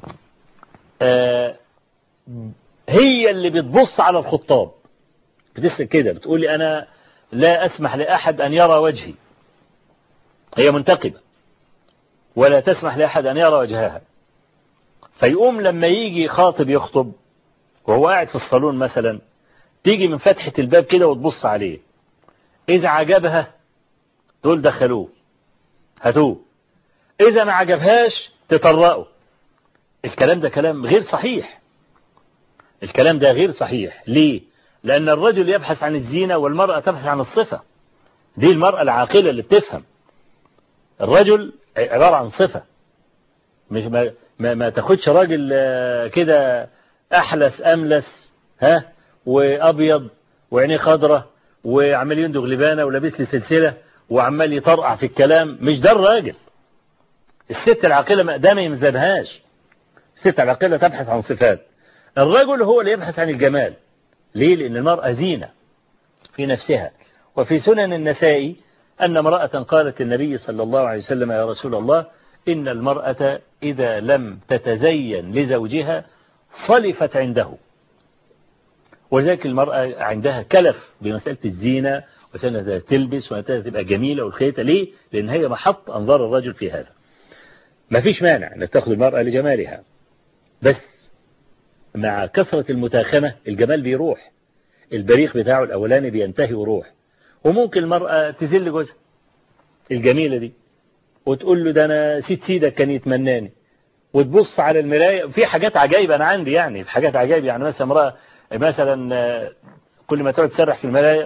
آه هي اللي بتبص على الخطاب بتسأل كده بتقول لي أنا لا أسمح لأحد أن يرى وجهي هي منتقبة ولا تسمح لأحد أن يرى وجهها فيقوم لما يجي خاطب يخطب وهو قاعد في الصالون مثلا تيجي من فتحة الباب كده وتبص عليه إذا عجبها تقول دخلوه هاتوه إذا ما عجبهاش تطرقوا الكلام ده كلام غير صحيح الكلام ده غير صحيح ليه لأن الرجل يبحث عن الزينة والمرأة تبحث عن الصفة دي المرأة العاقلة اللي بتفهم الرجل عبارة عن صفة مش ما, ما, ما تاخدش راجل كده أحلس أملس ها وأبيض وعينيه خضرة وعمال يندغ لبانة ولابس لي سلسلة وعمال يطرقع في الكلام مش ده الراجل الست العاقلة ده ما يمزنهاش الست العاقلة تبحث عن صفات الرجل هو اللي يبحث عن الجمال ليه لأن المرأة زينة في نفسها وفي سنن النسائي أن امرأة قالت النبي صلى الله عليه وسلم يا رسول الله إن المرأة إذا لم تتزين لزوجها صلفت عنده ولذلك المرأة عندها كلف بمسألة الزينة وسنة تلبس وسنة تبقى جميلة والخيطة ليه؟ لأن هي محط أنظار الرجل في هذا ما فيش مانع أنك تأخذ المرأة لجمالها بس مع كثرة المتاخمة الجمال بيروح البريق بتاعه الأولاني بينتهي وروح وممكن المرأة تذل جوزها الجميلة دي وتقول له ده أنا سيد سيدك كان يتمناني وتبص على المراية في حاجات عجائب أنا عندي يعني في حاجات عجائب يعني مثلا امرأة مثلا كل ما تقعد تسرح في المراية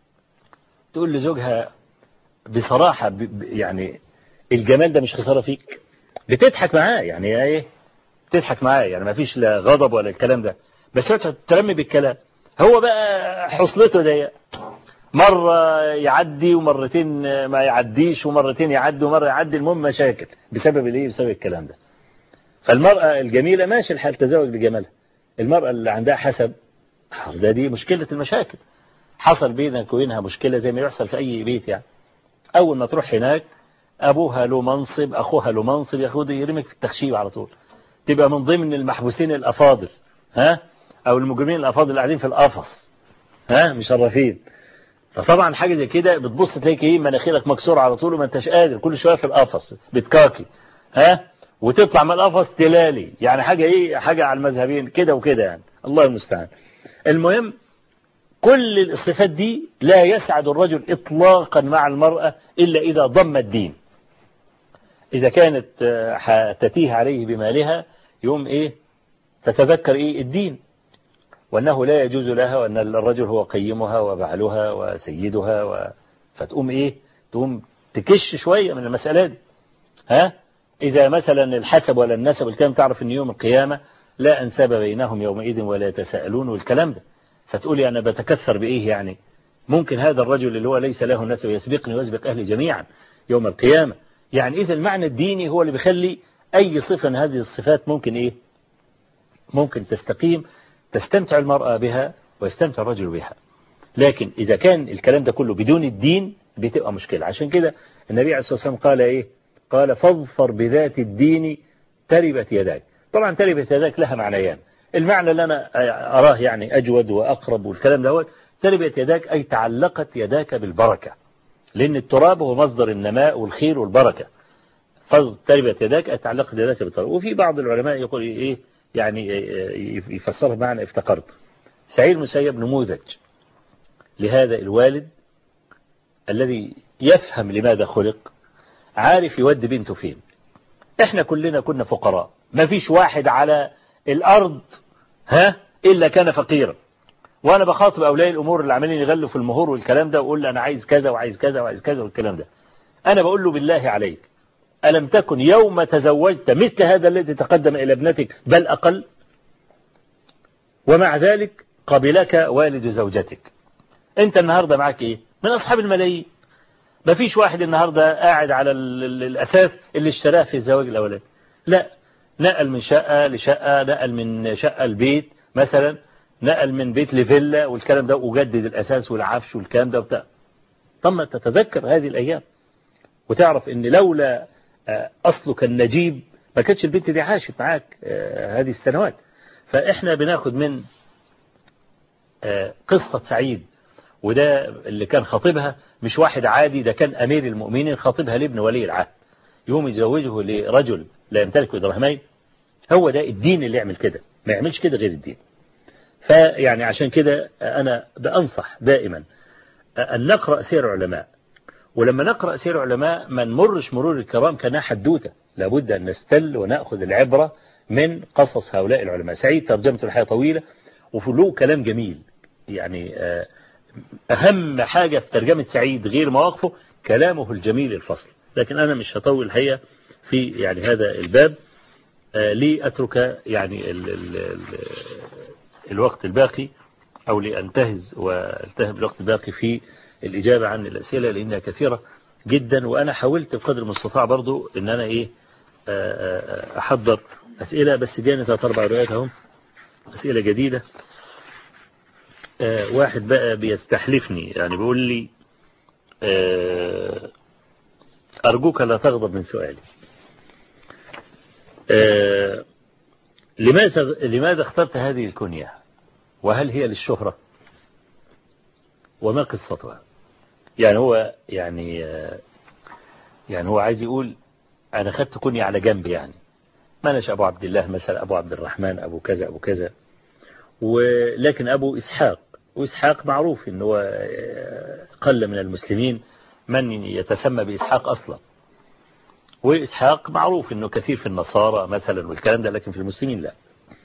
تقول لزوجها بصراحة يعني الجمال ده مش خسارة فيك بتضحك معاه يعني ايه تضحك معاه يعني ما فيش لا غضب ولا الكلام ده بس ترمي بالكلام هو بقى حصلته ضيق مرة يعدي ومرتين ما يعديش ومرتين يعدي ومرة يعدي المهم مشاكل بسبب الايه بسبب الكلام ده فالمرأة الجميلة ماشي الحال تزوج بجمالها المرأة اللي عندها حسب ده دي مشكلة المشاكل حصل بينك وبينها مشكلة زي ما يحصل في أي بيت يعني أول ما تروح هناك أبوها له منصب أخوها له منصب ياخد يرمك في التخشيب على طول تبقى من ضمن المحبوسين الأفاضل ها أو المجرمين الأفاضل اللي قاعدين في القفص ها مشرفين فطبعا حاجة زي كده بتبص تلاقي ايه مناخيرك مكسورة على طول وما انتش قادر كل شوية في القفص بتكاكي ها وتطلع من القفص تلالي يعني حاجة ايه حاجة على المذهبين كده وكده يعني الله المستعان المهم كل الصفات دي لا يسعد الرجل إطلاقا مع المرأة إلا إذا ضم الدين إذا كانت تتيه عليه بمالها يوم إيه تتذكر إيه الدين وأنه لا يجوز لها وأن الرجل هو قيمها وبعلها وسيدها و... فتقوم إيه تقوم تكش شوية من المسألة دي ها إذا مثلا الحسب ولا النسب والكلام تعرف أن يوم القيامة لا أنساب بينهم يومئذ ولا يتساءلون والكلام ده فتقولي أنا بتكثر بإيه يعني ممكن هذا الرجل اللي هو ليس له نسب يسبقني ويسبق أهلي جميعا يوم القيامة يعني إذا المعنى الديني هو اللي بيخلي أي صفة من هذه الصفات ممكن إيه ممكن تستقيم تستمتع المرأة بها ويستمتع الرجل بها لكن إذا كان الكلام ده كله بدون الدين بتبقى مشكلة عشان كده النبي عليه الصلاة والسلام قال إيه قال فاظفر بذات الدين تربت يداك طبعا تربت يداك لها معنيان المعنى اللي أنا أراه يعني أجود وأقرب والكلام دوت تربت يداك أي تعلقت يداك بالبركة لأن التراب هو مصدر النماء والخير والبركة فتربت يداك أي تعلقت يداك بالتراب وفي بعض العلماء يقول إيه يعني يفسرها معنى افتقرت سعيد مسيب نموذج لهذا الوالد الذي يفهم لماذا خلق عارف يودي بنته فين احنا كلنا كنا فقراء ما فيش واحد على الأرض ها إلا كان فقيرا وأنا بخاطب أولياء الأمور اللي عمالين يغلوا في المهور والكلام ده وأقول له أنا عايز كذا وعايز كذا وعايز كذا والكلام ده أنا بقول له بالله عليك ألم تكن يوم تزوجت مثل هذا الذي تقدم إلى ابنتك بل أقل ومع ذلك قبلك والد زوجتك أنت النهاردة معك إيه من أصحاب الملايين ما فيش واحد النهاردة قاعد على الأساس اللي اشتراه في الزواج الأولاني لا نقل من شقة لشقة نقل من شقة لبيت مثلا نقل من بيت لفيلا والكلام ده وجدد الأساس والعفش والكلام ده وبتاع ثم تتذكر هذه الأيام وتعرف ان لولا أصلك النجيب ما كانتش البنت دي عاشت معاك هذه السنوات فإحنا بناخد من قصة سعيد وده اللي كان خطيبها مش واحد عادي ده كان أمير المؤمنين خطيبها لابن ولي العهد يوم يزوجه لرجل لا يمتلك درهمين هو ده الدين اللي يعمل كده ما يعملش كده غير الدين فيعني عشان كده أنا بأنصح دائما أن نقرأ سير علماء ولما نقرأ سير علماء ما نمرش مرور الكرام كانها حدوتة لابد أن نستل ونأخذ العبرة من قصص هؤلاء العلماء سعيد ترجمة الحياة طويلة وله كلام جميل يعني أهم حاجة في ترجمة سعيد غير مواقفه كلامه الجميل الفصل لكن أنا مش هطول الحقيقة في يعني هذا الباب لأترك يعني ال ال ال الوقت الباقي أو لأنتهز والتهم الوقت الباقي في الإجابة عن الأسئلة لأنها كثيرة جدا وأنا حاولت بقدر المستطاع برضو إن أنا إيه أحضر أسئلة بس جاني ثلاث أربع روايات أهم أسئلة جديدة واحد بقى بيستحلفني يعني بيقول لي أرجوك لا تغضب من سؤالي لماذا لماذا اخترت هذه الكنية وهل هي للشهرة وما قصتها يعني هو يعني يعني هو عايز يقول أنا خدت كنية على جنب يعني ما أناش أبو عبد الله مثلا أبو عبد الرحمن أبو كذا أبو كذا ولكن أبو إسحاق وإسحاق معروف إن هو قل من المسلمين من يتسمى بإسحاق أصلا وإسحاق معروف أنه كثير في النصارى مثلا والكلام ده لكن في المسلمين لا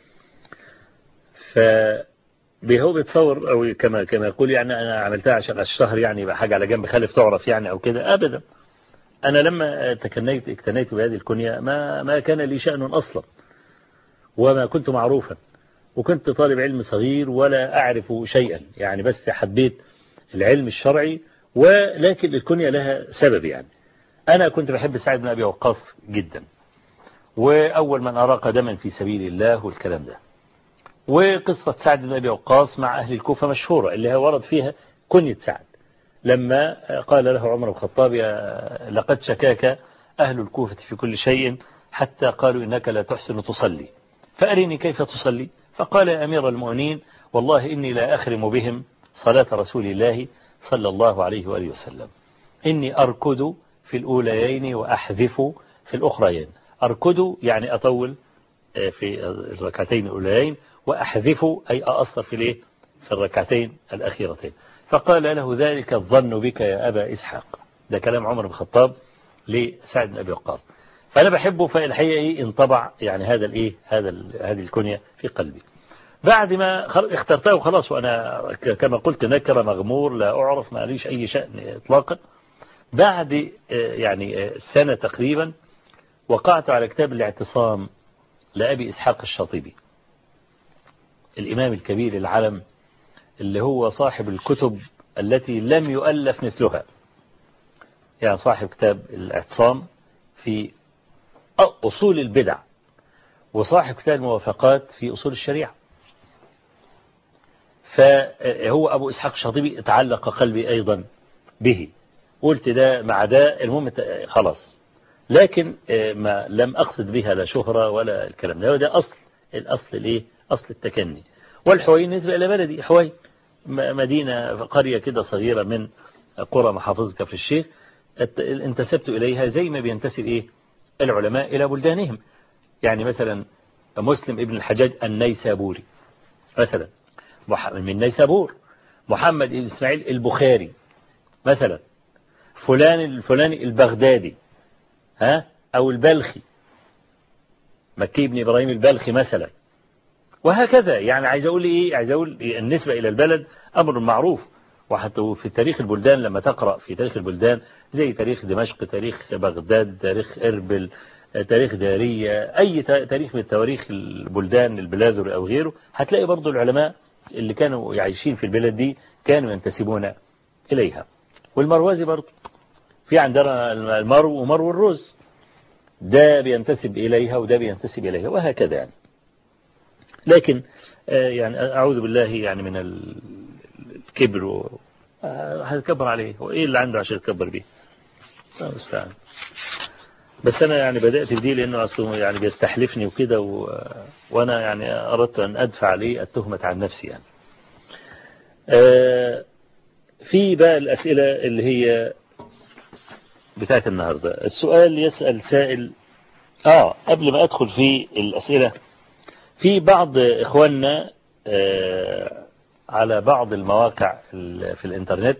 ف هو بيتصور أو كما كما يقول يعني أنا عملتها عشان الشهر يعني يبقى حاجة على جنب خلف تعرف يعني أو كده أبدا أنا لما تكنيت اكتنيت بهذه الكنية ما ما كان لي شأن أصلا وما كنت معروفا وكنت طالب علم صغير ولا أعرف شيئا يعني بس حبيت العلم الشرعي ولكن الكنية لها سبب يعني أنا كنت بحب سعد بن أبي وقاص جدا وأول من أراق دما في سبيل الله والكلام ده وقصة سعد بن أبي وقاص مع أهل الكوفة مشهورة اللي ورد فيها كنية سعد لما قال له عمر بن الخطاب لقد شكاك أهل الكوفة في كل شيء حتى قالوا إنك لا تحسن تصلي فأرني كيف تصلي فقال يا أمير المؤمنين والله إني لا أخرم بهم صلاة رسول الله صلى الله عليه وآله وسلم إني أركض في الأوليين وأحذف في الأخريين أركض يعني أطول آه، في الركعتين الأوليين وأحذف أي أأصر في الايه في الركعتين الأخيرتين فقال له ذلك الظن بك يا أبا إسحاق ده كلام عمر بن الخطاب لسعد بن أبي وقاص فأنا بحبه فالحقيقة إيه انطبع يعني هذا الإيه هذا هذه الكنية في قلبي بعد ما اخترته وخلاص وأنا كما قلت نكرة مغمور لا أعرف ما ليش أي شأن إطلاقا بعد آه، يعني آه، سنة تقريبا وقعت على كتاب الاعتصام لأبي إسحاق الشاطبي الإمام الكبير العلم اللي هو صاحب الكتب التي لم يؤلف مثلها يعني صاحب كتاب الاعتصام في أصول البدع وصاحب كتاب الموافقات في أصول الشريعة فهو أبو إسحاق الشاطبي تعلق قلبي أيضا به قلت ده مع ده المهم خلاص لكن ما لم أقصد بها لا شهرة ولا الكلام ده وده أصل الأصل الإيه أصل التكني والحوين نسبة إلى بلدي حوين مدينة قرية كده صغيرة من قرى محافظة كفر الشيخ انتسبت إليها زي ما بينتسب إيه العلماء إلى بلدانهم يعني مثلا مسلم ابن الحجاج النيسابوري مثلا من نيسابور محمد بن إسماعيل البخاري مثلا فلان الفلاني البغدادي ها أو البلخي مكي بن إبراهيم البلخي مثلا وهكذا يعني عايز أقول إيه عايز أقول إيه النسبة إلى البلد أمر معروف وحتى في تاريخ البلدان لما تقرأ في تاريخ البلدان زي تاريخ دمشق تاريخ بغداد تاريخ إربل تاريخ دارية أي تاريخ من تواريخ البلدان البلازر أو غيره هتلاقي برضو العلماء اللي كانوا عايشين في البلاد دي كانوا ينتسبون إليها والمروازي برضو في عندنا المرو ومرو الرز ده بينتسب إليها وده بينتسب إليها وهكذا يعني لكن آه، يعني أعوذ بالله يعني من الكبر آه، هتكبر عليه وإيه اللي عنده عشان يتكبر به المستعان بس أنا يعني بدأت بدي لأنه أصله يعني بيستحلفني وكده و... وأنا يعني أردت أن أدفع عليه التهمة عن نفسي يعني آه، في بقى الأسئلة اللي هي بتاعت النهاردة السؤال يسأل سائل آه قبل ما أدخل في الأسئلة في بعض إخواننا آه على بعض المواقع في الإنترنت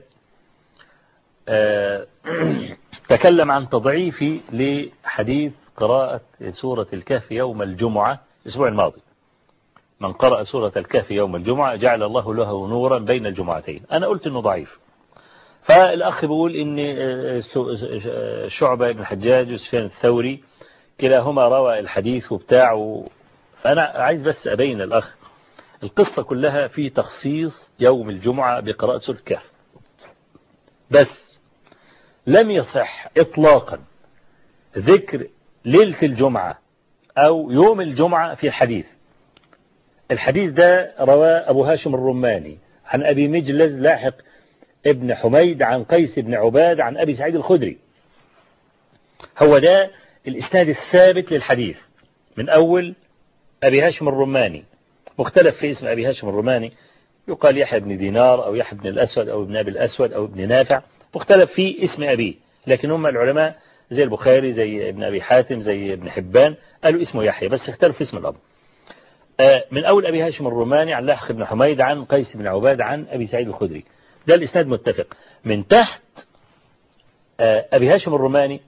آه تكلم عن تضعيفي لحديث قراءة سورة الكهف يوم الجمعة الأسبوع الماضي من قرأ سورة الكهف يوم الجمعة جعل الله له نورا بين الجمعتين أنا قلت أنه ضعيف فالأخ بيقول إن آه، آه، شعبة بن الحجاج وسفيان الثوري كلاهما روى الحديث وبتاع فأنا عايز بس أبين الأخ القصة كلها في تخصيص يوم الجمعة بقراءة سورة الكهف بس لم يصح إطلاقا ذكر ليلة الجمعة أو يوم الجمعة في الحديث الحديث ده رواه أبو هاشم الرماني عن أبي مجلز لاحق ابن حميد عن قيس بن عباد عن أبي سعيد الخدري هو ده الإسناد الثابت للحديث من أول أبي هاشم الرماني مختلف في اسم أبي هاشم الرماني يقال يحيى بن دينار أو يحيى بن الأسود أو ابن أبي الأسود أو ابن نافع مختلف في اسم أبيه لكن هم العلماء زي البخاري زي ابن أبي حاتم زي ابن حبان قالوا اسمه يحيى بس اختلف في اسم الأب آه، من أول أبي هاشم الروماني عن لاحق بن حميد عن قيس بن عباد عن أبي سعيد الخدري ده الإسناد متفق من تحت آه، أبي هاشم الروماني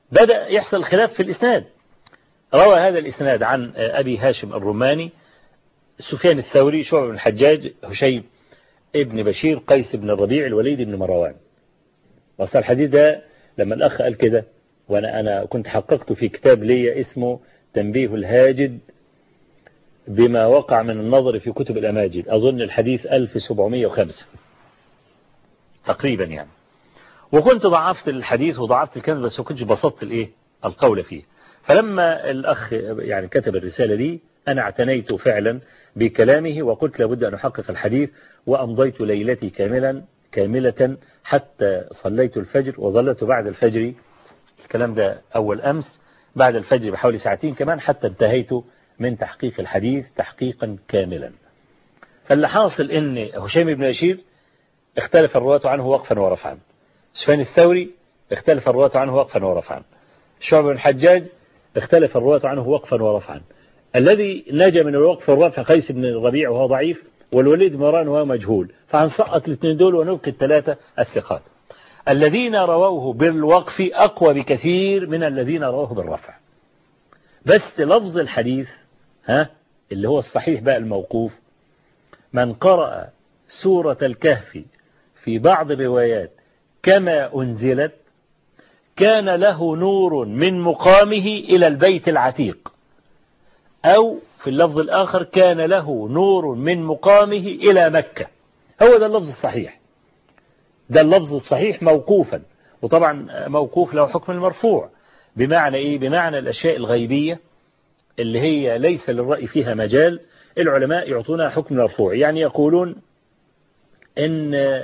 بدأ يحصل خلاف في الإسناد روى هذا الإسناد عن أبي هاشم الروماني سفيان الثوري شعب بن الحجاج هشيم ابن بشير قيس بن الربيع الوليد بن مروان وصل الحديث ده لما الأخ قال كده وأنا أنا كنت حققت في كتاب لي اسمه تنبيه الهاجد بما وقع من النظر في كتب الأماجد أظن الحديث 1705 تقريبا يعني وكنت ضعفت الحديث وضعفت الكلمة بس ما كنتش بسطت الايه القول فيه فلما الأخ يعني كتب الرسالة دي أنا اعتنيت فعلا بكلامه وقلت لابد أن أحقق الحديث وأمضيت ليلتي كاملا كاملة حتى صليت الفجر وظلت بعد الفجر الكلام ده أول أمس بعد الفجر بحوالي ساعتين كمان حتى انتهيت من تحقيق الحديث تحقيقا كاملا فاللي حاصل ان هشام بن بشير اختلف الرواة عنه وقفا ورفعا سفيان الثوري اختلف الرواة عنه وقفا ورفعا شعب بن الحجاج اختلف الرواة عنه وقفا ورفعا الذي نجا من الوقف والرفع قيس بن الربيع وهو ضعيف والوليد بن مران وهو مجهول فهنسقط الاثنين دول ونبقي الثلاثة الثقات الذين رووه بالوقف أقوى بكثير من الذين رووه بالرفع بس لفظ الحديث ها اللي هو الصحيح بقى الموقوف من قرأ سورة الكهف في بعض الروايات كما أنزلت كان له نور من مقامه إلى البيت العتيق أو في اللفظ الآخر كان له نور من مقامه إلى مكة هو ده اللفظ الصحيح ده اللفظ الصحيح موقوفا وطبعا موقوف له حكم المرفوع بمعنى إيه بمعنى الأشياء الغيبية اللي هي ليس للرأي فيها مجال العلماء يعطونها حكم مرفوع يعني يقولون إن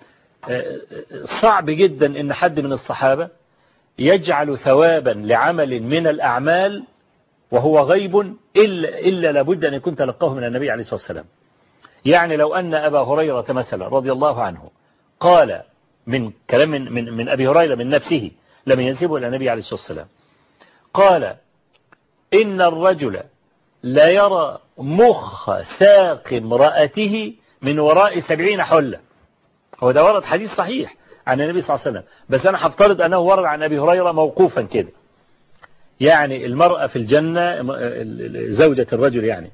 صعب جدا إن حد من الصحابة يجعل ثوابا لعمل من الأعمال وهو غيب إلا, إلا لابد أن يكون تلقاه من النبي عليه الصلاة والسلام يعني لو أن أبا هريرة مثلا رضي الله عنه قال من كلام من, من, من أبي هريرة من نفسه لم ينسبه إلى النبي عليه الصلاة والسلام قال إن الرجل لا يرى مخ ساق امرأته من وراء سبعين حلة هو ده ورد حديث صحيح عن النبي صلى الله عليه وسلم بس أنا هفترض أنه ورد عن أبي هريرة موقوفا كده يعني المرأة في الجنة زوجة الرجل يعني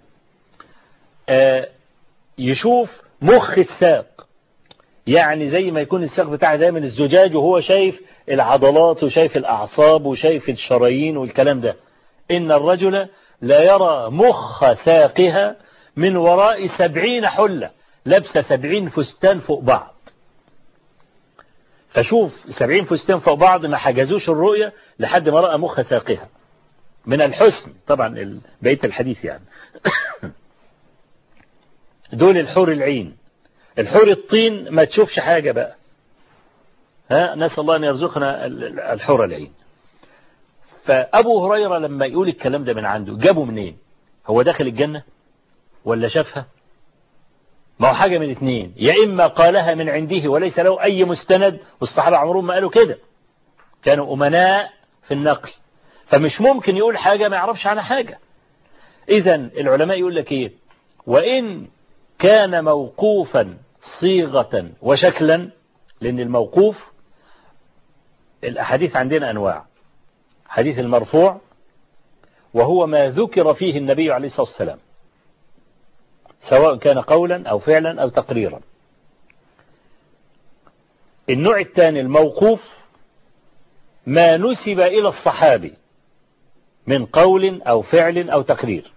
يشوف مخ الساق يعني زي ما يكون الساق بتاعه دايما الزجاج وهو شايف العضلات وشايف الأعصاب وشايف الشرايين والكلام ده إن الرجل لا يرى مخ ساقها من وراء سبعين حلة لابسة سبعين فستان فوق بعض فشوف سبعين فستان فوق بعض ما حجزوش الرؤية لحد ما رأى مخ ساقها من الحسن طبعا بقية الحديث يعني دول الحور العين الحور الطين ما تشوفش حاجة بقى ها نسأل الله أن يرزقنا الحور العين فأبو هريرة لما يقول الكلام ده من عنده جابه منين هو داخل الجنة ولا شافها ما هو حاجة من اتنين يا إما قالها من عنده وليس له أي مستند والصحابة عمرهم ما قالوا كده كانوا أمناء في النقل فمش ممكن يقول حاجة ما يعرفش عنها حاجة إذا العلماء يقول لك إيه وإن كان موقوفا صيغة وشكلا لأن الموقوف الأحاديث عندنا أنواع حديث المرفوع وهو ما ذكر فيه النبي عليه الصلاة والسلام سواء كان قولا أو فعلا أو تقريرا النوع الثاني الموقوف ما نسب إلى الصحابي من قول أو فعل أو تقرير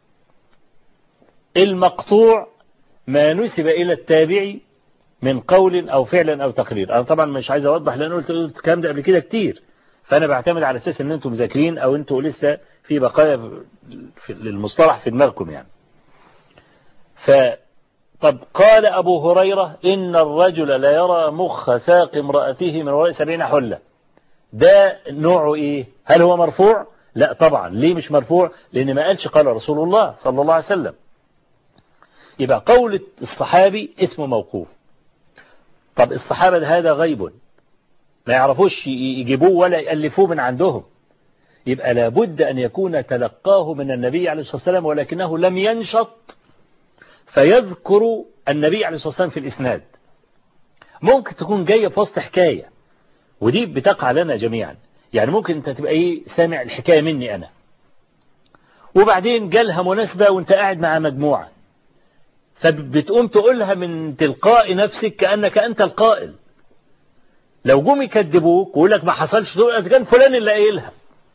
المقطوع ما نسب إلى التابعي من قول أو فعل أو تقرير أنا طبعا مش عايز أوضح لأن قلت الكلام ده قبل كده كتير فأنا بعتمد على أساس أن أنتم مذاكرين أو أنتم لسه في بقايا للمصطلح في دماغكم يعني ف طب قال أبو هريرة إن الرجل لا يرى مخ ساق امرأته من وراء سبعين حلة ده نوعه إيه هل هو مرفوع لا طبعا ليه مش مرفوع لأن ما قالش قال رسول الله صلى الله عليه وسلم يبقى قول الصحابي اسمه موقوف طب الصحابة ده هذا غيب ما يعرفوش يجيبوه ولا يألفوه من عندهم يبقى لابد أن يكون تلقاه من النبي عليه الصلاة والسلام ولكنه لم ينشط فيذكر النبي عليه الصلاة والسلام في الإسناد ممكن تكون جاية في وسط حكاية ودي بتقع لنا جميعا يعني ممكن انت تبقى ايه سامع الحكاية مني انا وبعدين جالها مناسبة وانت قاعد مع مجموعة فبتقوم تقولها من تلقاء نفسك كأنك أنت القائل لو جم يكذبوك ويقول لك ما حصلش تقول اذا كان فلان اللي قايلها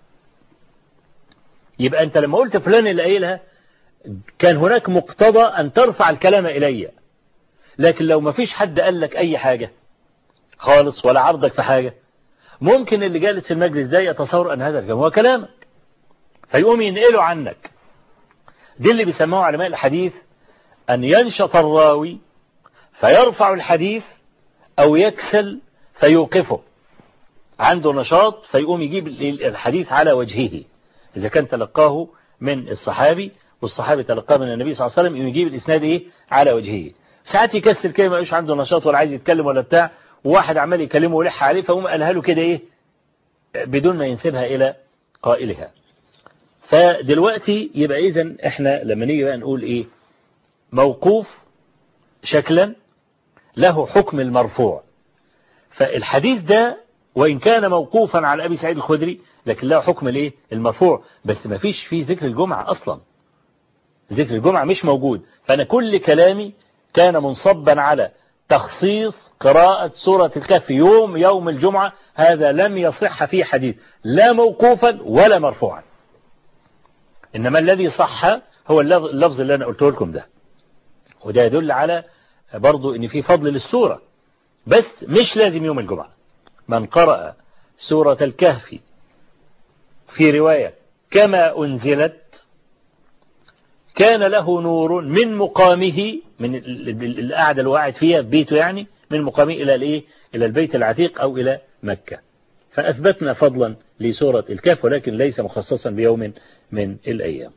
يبقى انت لما قلت فلان اللي قايلها كان هناك مقتضى ان ترفع الكلام الي لكن لو ما فيش حد قال لك اي حاجة خالص ولا عرضك في حاجة ممكن اللي جالس المجلس ده يتصور ان هذا الكلام هو كلامك فيقوم ينقله عنك دي اللي بيسموه علماء الحديث أن ينشط الراوي فيرفع الحديث أو يكسل فيوقفه عنده نشاط فيقوم يجيب الحديث على وجهه إذا كان تلقاه من الصحابي والصحابي تلقاه من النبي صلى الله عليه وسلم يقوم يجيب الإسناد إيه على وجهه ساعات يكسل كده ما عنده نشاط ولا عايز يتكلم ولا بتاع وواحد عمال يكلمه ويلح عليه فقوم قالها له كده إيه بدون ما ينسبها إلى قائلها فدلوقتي يبقى إذا إحنا لما نيجي بقى نقول إيه موقوف شكلا له حكم المرفوع فالحديث ده وإن كان موقوفا على أبي سعيد الخدري لكن له حكم الايه المرفوع بس ما فيش فيه ذكر الجمعة أصلا ذكر الجمعة مش موجود فأنا كل كلامي كان منصبا على تخصيص قراءة سورة الكهف يوم يوم الجمعة هذا لم يصح فيه حديث لا موقوفا ولا مرفوعا إنما الذي صح هو اللفظ اللي أنا قلته لكم ده وده يدل على برضو ان في فضل للسورة بس مش لازم يوم الجمعة من قرأ سورة الكهف في رواية كما أنزلت كان له نور من مقامه من القعدة اللي قاعد فيها في بيته يعني من مقامه إلى الإيه إلى البيت العتيق أو إلى مكة فأثبتنا فضلا لسورة الكهف ولكن ليس مخصصا بيوم من الأيام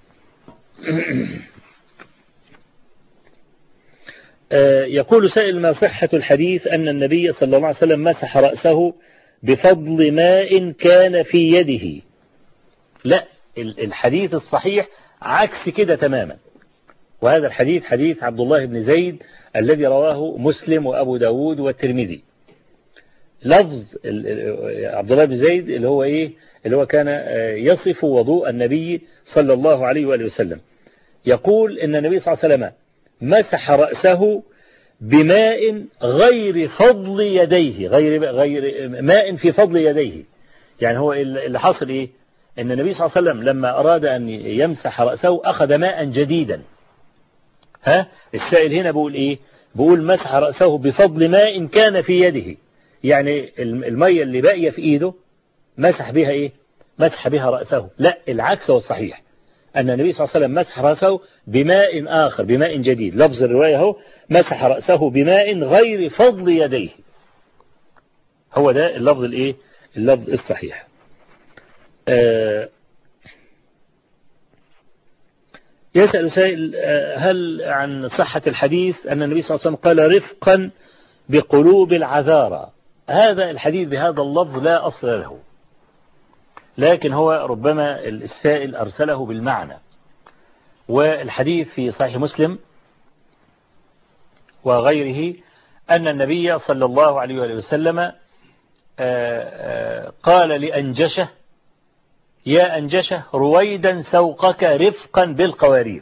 يقول سائل ما صحة الحديث أن النبي صلى الله عليه وسلم مسح رأسه بفضل ماء كان في يده لا الحديث الصحيح عكس كده تماما وهذا الحديث حديث عبد الله بن زيد الذي رواه مسلم وأبو داود والترمذي لفظ عبد الله بن زيد اللي هو إيه اللي هو كان يصف وضوء النبي صلى الله عليه وآله وسلم يقول إن النبي صلى الله عليه وسلم مسح رأسه بماء غير فضل يديه غير غير ماء في فضل يديه يعني هو اللي حصل ايه ان النبي صلى الله عليه وسلم لما اراد ان يمسح رأسه اخذ ماء جديدا ها السائل هنا بيقول ايه بيقول مسح رأسه بفضل ماء كان في يده يعني المية اللي باقية في ايده مسح بها ايه مسح بها رأسه لا العكس هو الصحيح أن النبي صلى الله عليه وسلم مسح رأسه بماء آخر بماء جديد لفظ الرواية هو مسح رأسه بماء غير فضل يديه هو ده اللفظ الايه اللفظ الصحيح آه يسأل سائل هل عن صحة الحديث أن النبي صلى الله عليه وسلم قال رفقا بقلوب العذارى هذا الحديث بهذا اللفظ لا أصل له لكن هو ربما السائل أرسله بالمعنى والحديث في صحيح مسلم وغيره أن النبي صلى الله عليه وسلم قال لأنجشه يا أنجشه رويدا سوقك رفقا بالقوارير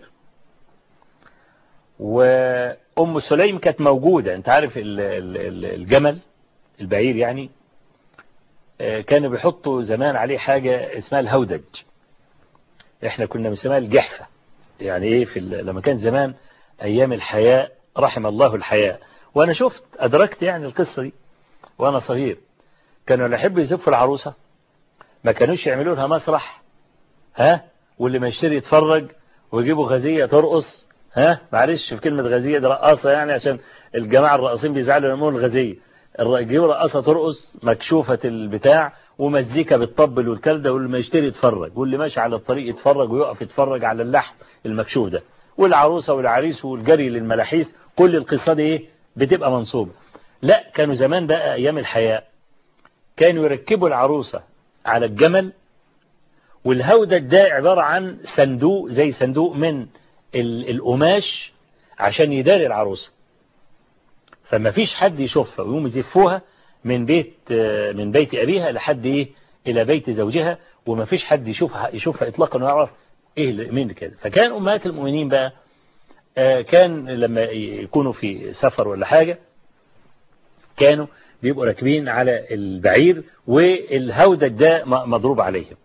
وأم سليم كانت موجودة أنت عارف الجمل البعير يعني كانوا بيحطوا زمان عليه حاجة اسمها الهودج احنا كنا بنسميها الجحفة يعني ايه في لما كان زمان ايام الحياء رحم الله الحياء وانا شفت ادركت يعني القصة دي وانا صغير كانوا اللي يحبوا يزفوا العروسة ما كانوش يعملوا لها مسرح ها واللي ما يشتري يتفرج ويجيبوا غزية ترقص ها معلش في كلمة غزية دي رقاصة يعني عشان الجماعة الراقصين بيزعلوا يقولوا الغزية الجيو رقصة ترقص مكشوفة البتاع ومزيكا بتطبل والكلام ده واللي ما يشتري يتفرج واللي ماشي على الطريق يتفرج ويقف يتفرج على اللحم المكشوف ده والعروسة والعريس والجري للملاحيس كل القصة دي ايه بتبقى منصوبة لا كانوا زمان بقى ايام الحياة كانوا يركبوا العروسة على الجمل والهودج ده عبارة عن صندوق زي صندوق من القماش عشان يداري العروسة فما فيش حد يشوفها ويقوم يزفوها من بيت من بيت أبيها لحد إيه إلى بيت زوجها وما فيش حد يشوفها يشوفها إطلاقا ويعرف إيه مين كده فكان أمهات المؤمنين بقى كان لما يكونوا في سفر ولا حاجة كانوا بيبقوا راكبين على البعير والهودج ده مضروب عليهم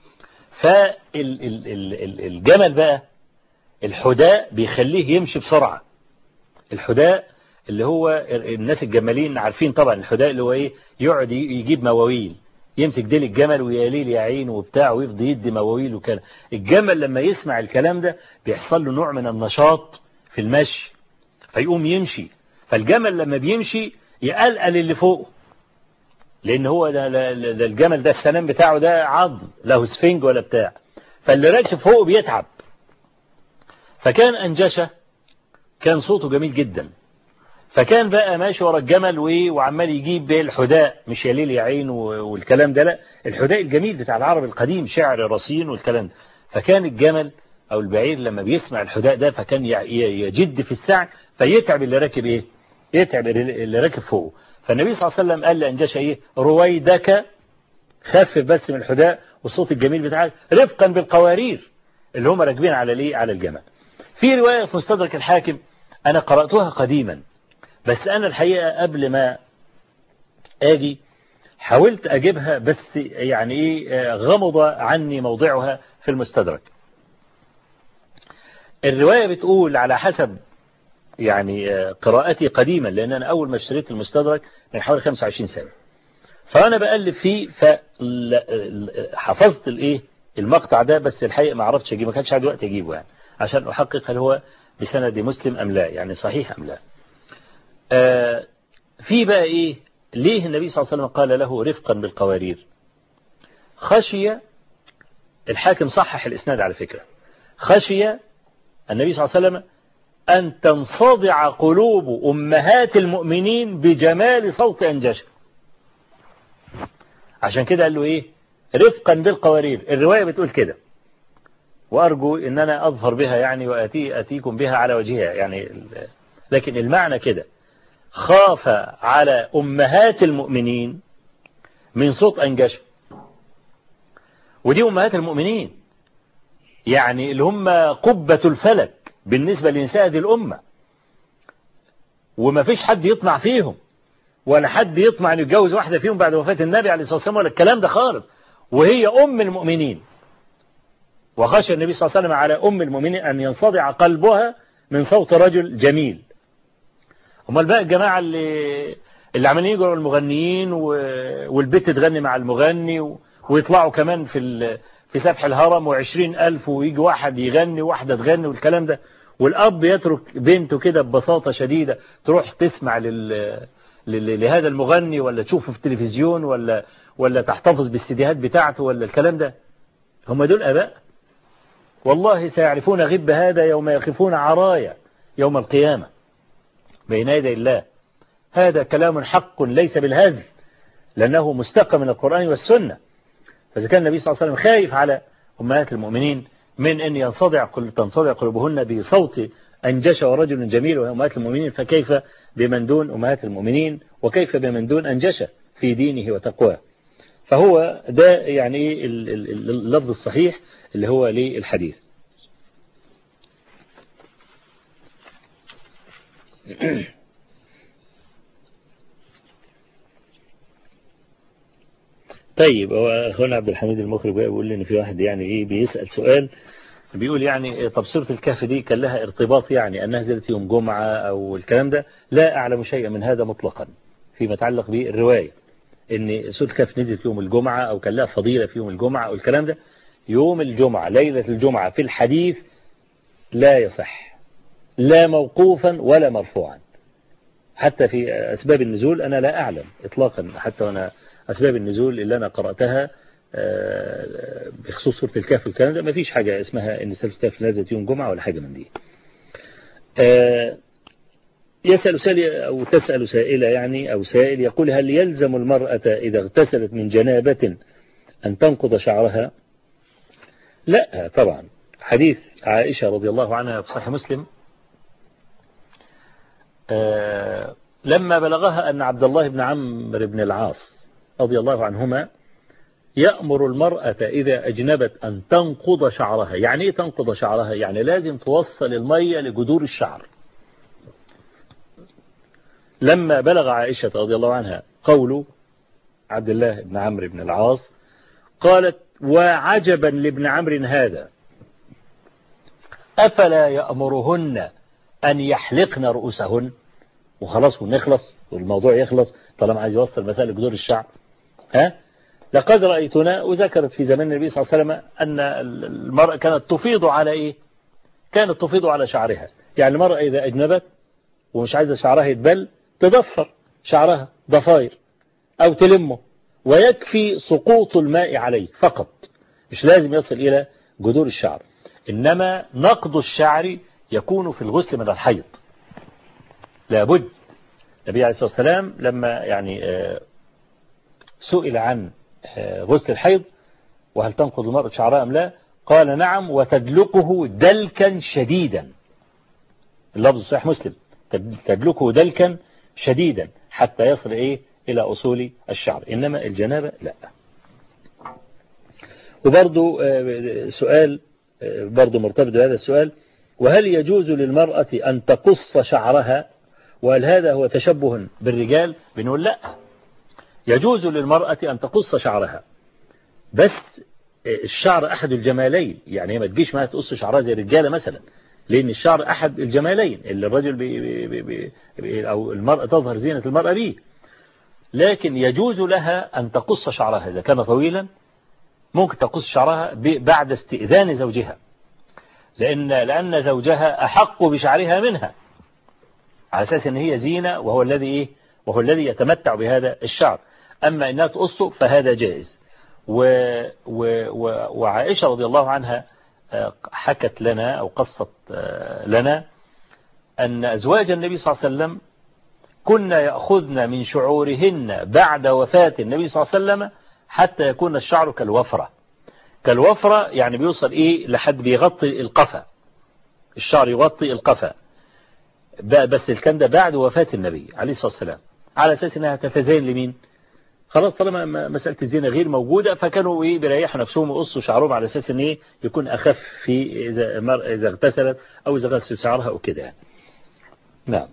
فالجمل بقى الحداء بيخليه يمشي بسرعة الحداء اللي هو الناس الجمالين عارفين طبعا الحداء اللي هو ايه يقعد يجيب مواويل يمسك ديل الجمل وياليل يا عين وبتاع ويفضل يدي مواويل وكده الجمل لما يسمع الكلام ده بيحصل له نوع من النشاط في المشي فيقوم يمشي فالجمل لما بيمشي يقلقل اللي فوقه لان هو ده, ده الجمل ده السنام بتاعه ده عظم له سفنج ولا بتاع فاللي راكب فوقه بيتعب فكان أنجشة كان صوته جميل جدا فكان بقى ماشي ورا الجمل وعمال يجيب الحداء مش يا ليل يا عين والكلام ده لا الحداء الجميل بتاع العرب القديم شعر رصين والكلام ده فكان الجمل أو البعير لما بيسمع الحداء ده فكان يجد في السعي فيتعب اللي راكب ايه يتعب اللي راكب فوقه فالنبي صلى الله عليه وسلم قال لأنجشة ايه رويدك خفف بس من الحداء والصوت الجميل بتاعك رفقا بالقوارير اللي هم راكبين على الايه على الجمل في رواية في مستدرك الحاكم أنا قرأتها قديما بس أنا الحقيقة قبل ما آجي حاولت أجيبها بس يعني إيه غمض عني موضعها في المستدرك الرواية بتقول على حسب يعني قراءتي قديما لأن أنا أول ما اشتريت المستدرك من حوالي 25 سنة فأنا بقلب فيه فحفظت الإيه المقطع ده بس الحقيقة ما عرفتش أجيبه ما كانش عندي وقت أجيبه يعني عشان أحقق هل هو بسند مسلم أم لا يعني صحيح أم لا آه في بقى إيه ليه النبي صلى الله عليه وسلم قال له رفقا بالقوارير خشي الحاكم صحح الإسناد على فكرة خشي النبي صلى الله عليه وسلم أن تنصدع قلوب أمهات المؤمنين بجمال صوت أنجشة عشان كده قال له إيه رفقا بالقوارير الرواية بتقول كده وأرجو أن أنا أظهر بها يعني وأتي أتيكم بها على وجهها يعني لكن المعنى كده خاف على أمهات المؤمنين من صوت أنجشة ودي أمهات المؤمنين يعني اللي هم قبة الفلك بالنسبة لنساء هذه الأمة وما فيش حد يطمع فيهم ولا حد يطمع أن يتجوز واحدة فيهم بعد وفاة النبي عليه الصلاة والسلام ولا الكلام ده خالص وهي أم المؤمنين وخشى النبي صلى الله عليه وسلم على أم المؤمنين أن ينصدع قلبها من صوت رجل جميل امال بقى الجماعة اللي اللي عمالين يجروا المغنيين والبت تغني مع المغني و... ويطلعوا كمان في ال... في سفح الهرم وعشرين ألف ويجي واحد يغني واحدة تغني والكلام ده والأب يترك بنته كده ببساطة شديدة تروح تسمع لل... لل... لهذا المغني ولا تشوفه في التلفزيون ولا ولا تحتفظ بالسيديهات بتاعته ولا الكلام ده هم دول أباء والله سيعرفون غب هذا يوم يقفون عرايا يوم القيامة بين يدي الله هذا كلام حق ليس بالهزل لأنه مستقى من القرآن والسنة فإذا كان النبي صلى الله عليه وسلم خايف على أمهات المؤمنين من أن ينصدع كل تنصدع قلوبهن بصوت أنجش ورجل جميل وأمهات المؤمنين فكيف بمن دون أمهات المؤمنين وكيف بمن دون أنجش في دينه وتقواه فهو ده يعني اللفظ الصحيح اللي هو للحديث طيب هو اخونا عبد الحميد المخرج بيقول لي ان في واحد يعني ايه بيسال سؤال بيقول يعني طب سوره الكهف دي كان لها ارتباط يعني انها نزلت يوم جمعه او الكلام ده لا اعلم شيئا من هذا مطلقا فيما يتعلق بالروايه ان سوره الكهف نزلت يوم الجمعه او كان لها فضيله في يوم الجمعه او الكلام ده يوم الجمعه ليله الجمعه في الحديث لا يصح لا موقوفا ولا مرفوعا حتى في أسباب النزول أنا لا أعلم إطلاقا حتى وأنا أسباب النزول اللي أنا قرأتها بخصوص سورة الكهف والكلام ده ما فيش حاجة اسمها إن سورة الكهف نزلت يوم جمعة ولا حاجة من دي يسأل سائل أو تسأل سائلة يعني أو سائل يقول هل يلزم المرأة إذا اغتسلت من جنابة أن تنقض شعرها لا طبعا حديث عائشة رضي الله عنها في صحيح مسلم آه لما بلغها أن عبد الله بن عمرو بن العاص رضي الله عنهما يأمر المرأة إذا أجنبت أن تنقض شعرها يعني إيه تنقض شعرها يعني لازم توصل المية لجذور الشعر لما بلغ عائشة رضي الله عنها قول عبد الله بن عمرو بن العاص قالت وعجبا لابن عمرو هذا أفلا يأمرهن أن يحلقن رؤوسهن وخلاص ونخلص والموضوع يخلص طالما عايز يوصل مسائل جذور الشعر ها لقد رأيتنا وذكرت في زمان النبي صلى الله عليه وسلم أن المرأة كانت تفيض على إيه كانت تفيض على شعرها يعني المرأة إذا أجنبت ومش عايزة شعرها يتبل تضفر شعرها ضفاير أو تلمه ويكفي سقوط الماء عليه فقط مش لازم يصل إلى جذور الشعر إنما نقض الشعر يكون في الغسل من الحيض لابد النبي عليه الصلاة والسلام لما يعني سئل عن غسل الحيض وهل تنقض المرأة شعرها أم لا قال نعم وتدلكه دلكا شديدا اللفظ صحيح مسلم تدلكه دلكا شديدا حتى يصل إيه إلى أصول الشعر إنما الجنابة لا وبرضو سؤال برضو مرتبط بهذا السؤال وهل يجوز للمرأة أن تقص شعرها وهل هذا هو تشبه بالرجال بنقول لا يجوز للمرأة أن تقص شعرها بس الشعر أحد الجمالين يعني ما تجيش ما تقص شعرها زي الرجالة مثلا لأن الشعر أحد الجمالين اللي الرجل بي بي بي بي أو المرأة تظهر زينة المرأة به لكن يجوز لها أن تقص شعرها إذا كان طويلا ممكن تقص شعرها بعد استئذان زوجها لأن لأن زوجها أحق بشعرها منها على أساس أن هي زينة وهو الذي إيه وهو الذي يتمتع بهذا الشعر أما أنها تقصه فهذا جائز و و و وعائشة رضي الله عنها حكت لنا أو قصت لنا أن أزواج النبي صلى الله عليه وسلم كنا يأخذن من شعورهن بعد وفاة النبي صلى الله عليه وسلم حتى يكون الشعر كالوفرة كالوفرة يعني بيوصل إيه لحد بيغطي القفا الشعر يغطي القفا بس الكلام ده بعد وفاة النبي عليه الصلاة والسلام على أساس أنها تتزين لمين خلاص طالما مسألة الزينة غير موجودة فكانوا إيه بيريحوا نفسهم ويقصوا شعرهم على أساس أن إيه يكون أخف في إذا إذا اغتسلت أو إذا غسلت شعرها أو كده نعم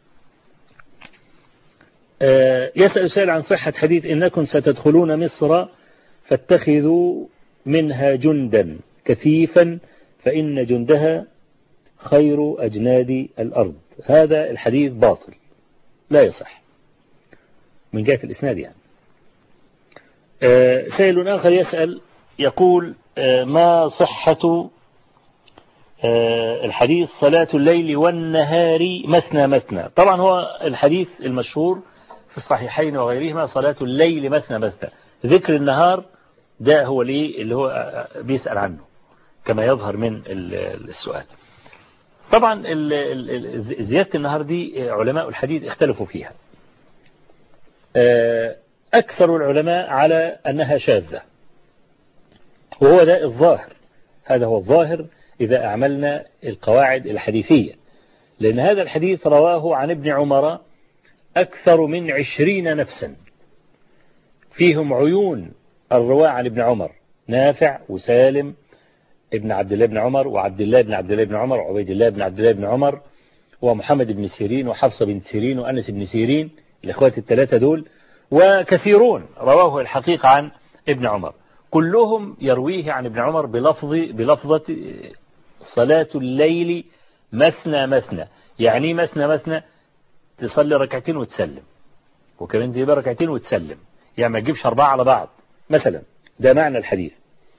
يسأل سائل عن صحة حديث إنكم ستدخلون مصر فاتخذوا منها جندا كثيفا فإن جندها خير أجناد الأرض هذا الحديث باطل لا يصح من جهة الإسناد يعني سائل آخر يسأل يقول ما صحة الحديث صلاة الليل والنهار مثنى مثنى طبعا هو الحديث المشهور في الصحيحين وغيرهما صلاة الليل مثنى مثنى ذكر النهار ده هو ليه اللي هو بيسأل عنه كما يظهر من السؤال طبعا زيادة النهار دي علماء الحديث اختلفوا فيها أكثر العلماء على أنها شاذة وهو ده الظاهر هذا هو الظاهر إذا أعملنا القواعد الحديثية لأن هذا الحديث رواه عن ابن عمر أكثر من عشرين نفسا فيهم عيون الرواة عن ابن عمر نافع وسالم ابن عبد الله بن عمر وعبد الله بن عبد الله بن عمر وعبيد الله بن عبد الله بن عمر ومحمد بن سيرين وحفصة بن سيرين وأنس بن سيرين الإخوات الثلاثة دول وكثيرون رواه الحقيقة عن ابن عمر كلهم يرويه عن ابن عمر بلفظ بلفظة صلاة الليل مثنى مثنى يعني مثنى مثنى تصلي ركعتين وتسلم وكمان تجيب ركعتين وتسلم يعني ما تجيبش أربعة على بعض مثلا ده معنى الحديث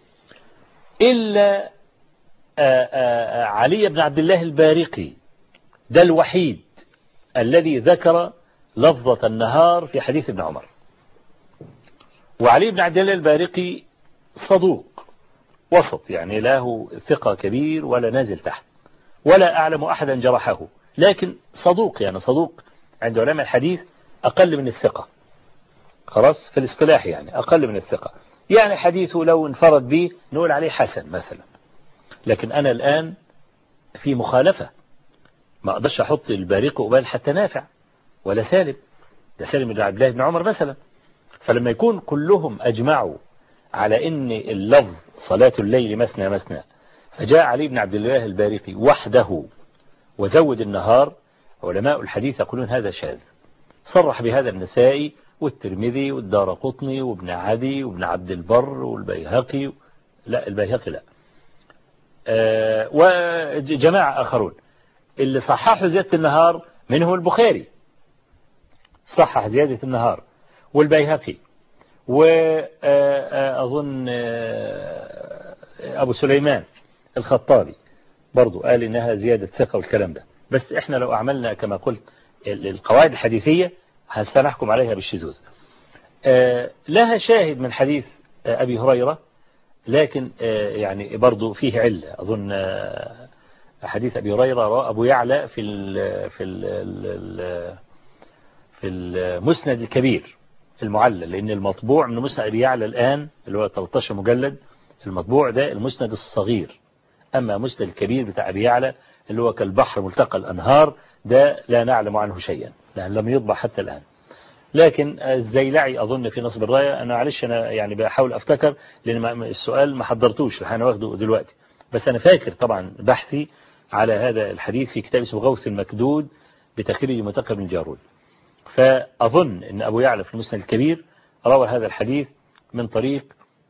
إلا آآ آآ علي بن عبد الله البارقي ده الوحيد الذي ذكر لفظة النهار في حديث ابن عمر وعلي بن عبد الله البارقي صدوق وسط يعني له ثقة كبير ولا نازل تحت ولا أعلم أحدا جرحه لكن صدوق يعني صدوق عند علماء الحديث أقل من الثقة خلاص في الاصطلاح يعني أقل من الثقة يعني حديثه لو انفرد به نقول عليه حسن مثلا لكن أنا الآن في مخالفة ما أقدرش أحط البارق قبال حتى نافع ولا سالم ده سالم بن عبد الله بن عمر مثلا فلما يكون كلهم أجمعوا على ان اللفظ صلاة الليل مثنى مثنى فجاء علي بن عبد الله البارقي وحده وزود النهار علماء الحديث يقولون هذا شاذ صرح بهذا النسائي والترمذي والدار قطني وابن عدي وابن عبد البر والبيهقي لا البيهقي لا آه وجماعة آخرون اللي صححوا زيادة النهار منهم البخاري صحح زيادة النهار والبيهقي وأظن أبو سليمان الخطابي برضو قال إنها زيادة ثقة والكلام ده بس إحنا لو أعملنا كما قلت القواعد الحديثية سنحكم عليها بالشذوذ لها شاهد من حديث أبي هريرة لكن يعني برضو فيه علة أظن حديث أبي هريرة أبو يعلى في ال في ال في المسند الكبير المعلل لأن المطبوع من مسند أبي يعلى الآن اللي هو 13 مجلد المطبوع ده المسند الصغير أما مسند الكبير بتاع أبي يعلى اللي هو كالبحر ملتقى الأنهار ده لا نعلم عنه شيئا لأن لم يطبع حتى الآن لكن الزيلعي أظن في نصب الراية أنا معلش أنا يعني بحاول أفتكر لأن السؤال ما حضرتوش أنا واخده دلوقتي بس أنا فاكر طبعا بحثي على هذا الحديث في كتاب اسمه غوث المكدود بتخريج متقى بن الجارود فأظن أن أبو يعلى في المسند الكبير روى هذا الحديث من طريق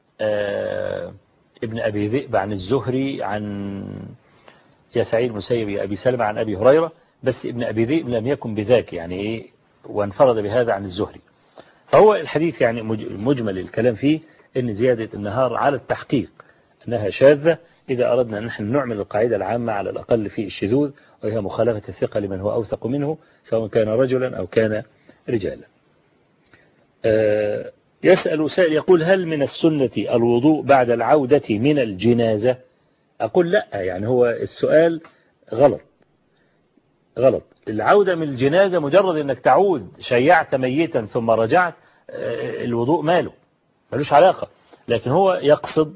ابن أبي ذئب عن الزهري عن يا سعيد المسيب يا أبي سلمة عن أبي هريرة بس ابن أبي ذئب لم يكن بذاك يعني إيه وانفرد بهذا عن الزهري فهو الحديث يعني مجمل الكلام فيه أن زيادة النهار على التحقيق أنها شاذة إذا أردنا أن نحن نعمل القاعدة العامة على الأقل في الشذوذ وهي مخالفة الثقة لمن هو أوثق منه سواء كان رجلا أو كان رجالا يسأل سائل يقول هل من السنة الوضوء بعد العودة من الجنازة أقول لا يعني هو السؤال غلط غلط العودة من الجنازة مجرد أنك تعود شيعت ميتا ثم رجعت الوضوء ماله ملوش علاقة لكن هو يقصد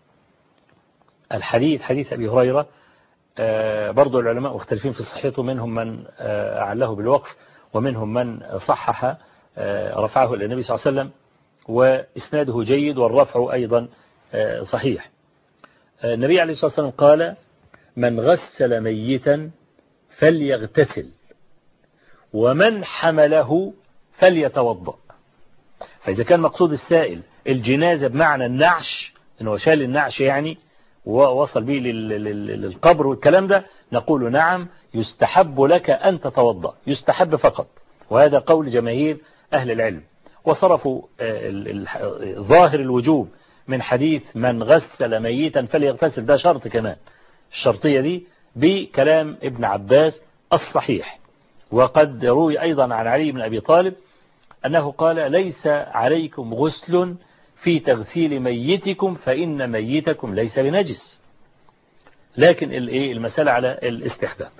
الحديث حديث أبي هريرة برضو العلماء مختلفين في صحته منهم من أعله بالوقف ومنهم من صحح رفعه إلى النبي صلى الله عليه وسلم وإسناده جيد والرفع أيضا صحيح النبي عليه الصلاة والسلام قال من غسل ميتا فليغتسل ومن حمله فليتوضأ فإذا كان مقصود السائل الجنازة بمعنى النعش أنه شال النعش يعني ووصل به للقبر والكلام ده نقول نعم يستحب لك أن تتوضأ يستحب فقط وهذا قول جماهير أهل العلم وصرفوا ظاهر الوجوب من حديث من غسل ميتا فليغتسل ده شرط كمان الشرطية دي بكلام ابن عباس الصحيح وقد روي أيضا عن علي بن أبي طالب أنه قال ليس عليكم غسل في تغسيل ميتكم فإن ميتكم ليس بنجس لكن المسألة على الاستحباب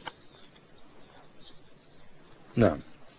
نعم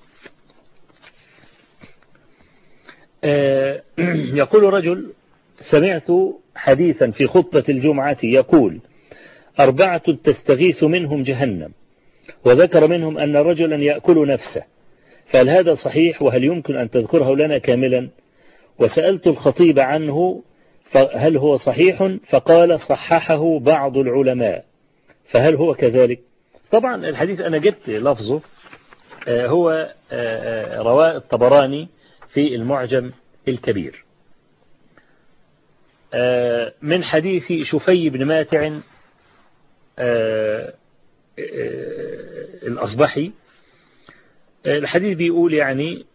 يقول رجل سمعت حديثا في خطبة الجمعة يقول أربعة تستغيث منهم جهنم وذكر منهم أن رجلا يأكل نفسه فهل هذا صحيح وهل يمكن أن تذكره لنا كاملا وسألت الخطيب عنه هل هو صحيح فقال صححه بعض العلماء فهل هو كذلك طبعا الحديث أنا جبت لفظه هو رواء الطبراني في المعجم الكبير من حديث شفي بن ماتع الأصبحي الحديث بيقول يعني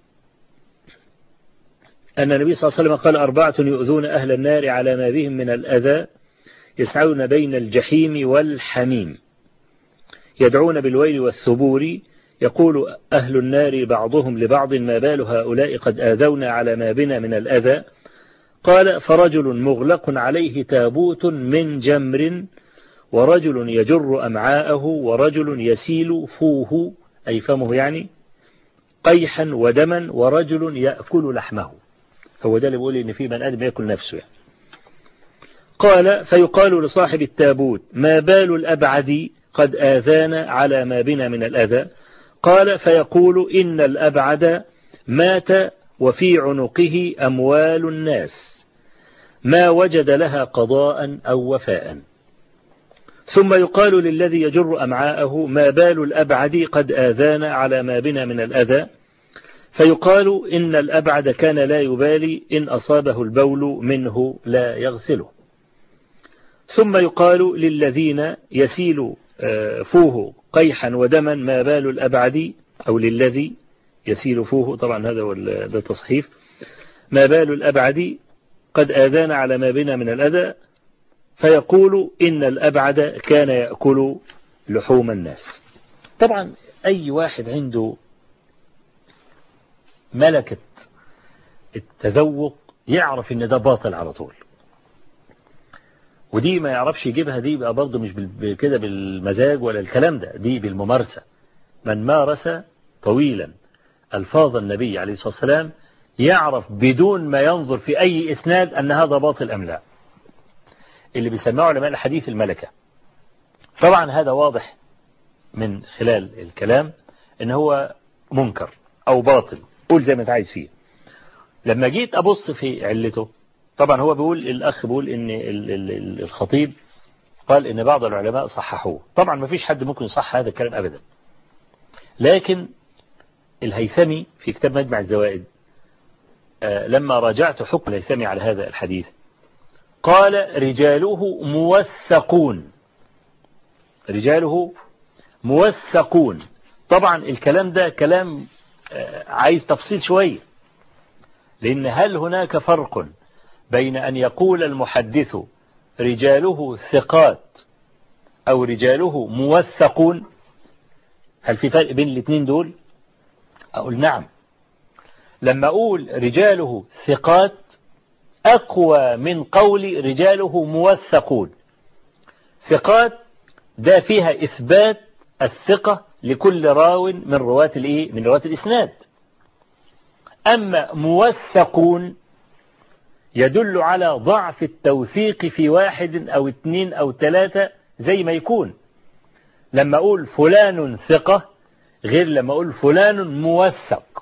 أن النبي صلى الله عليه وسلم قال أربعة يؤذون أهل النار على ما بهم من الأذى يسعون بين الجحيم والحميم يدعون بالويل والثبور يقول أهل النار بعضهم لبعض ما بال هؤلاء قد آذونا على ما بنا من الأذى قال فرجل مغلق عليه تابوت من جمر ورجل يجر أمعاءه ورجل يسيل فوه أي فمه يعني قيحا ودما ورجل يأكل لحمه هو ده اللي بيقول إن في من آدم يأكل نفسه يعني. قال فيقال لصاحب التابوت ما بال الأبعد قد آذانا على ما بنا من الأذى قال فيقول إن الأبعد مات وفي عنقه أموال الناس ما وجد لها قضاء أو وفاء ثم يقال للذي يجر أمعاءه ما بال الأبعد قد آذانا على ما بنا من الأذى فيقال إن الأبعد كان لا يبالي إن أصابه البول منه لا يغسله ثم يقال للذين يسيل آه، فوه قيحا ودما ما بال الأبعد أو للذي يسيل فوه طبعا هذا هو التصحيف ما بال الأبعد قد آذانا على ما بنا من الأذى فيقول إن الأبعد كان يأكل لحوم الناس طبعا أي واحد عنده ملكة التذوق يعرف ان ده باطل على طول ودي ما يعرفش يجيبها دي بقى برضه مش كده بالمزاج ولا الكلام ده دي بالممارسة من مارس طويلا ألفاظ النبي عليه الصلاة والسلام يعرف بدون ما ينظر في أي إسناد أن هذا باطل أم لا اللي بيسمعه علماء الحديث الملكة طبعا هذا واضح من خلال الكلام ان هو منكر او باطل قول زي ما انت عايز فيه لما جيت ابص في علته طبعا هو بيقول الاخ بيقول ان الخطيب قال ان بعض العلماء صححوه طبعا ما فيش حد ممكن يصح هذا الكلام ابدا لكن الهيثمي في كتاب مجمع الزوائد آه، لما راجعت حكم الهيثمي على هذا الحديث قال رجاله موثقون رجاله موثقون طبعا الكلام ده كلام آه، عايز تفصيل شوية لأن هل هناك فرق بين أن يقول المحدث رجاله ثقات أو رجاله موثقون هل في فرق بين الاثنين دول أقول نعم لما أقول رجاله ثقات أقوى من قول رجاله موثقون ثقات ده فيها إثبات الثقة لكل راو من رواة الإيه من رواة الإسناد أما موثقون يدل على ضعف التوثيق في واحد أو اثنين أو ثلاثة زي ما يكون لما أقول فلان ثقة غير لما أقول فلان موثق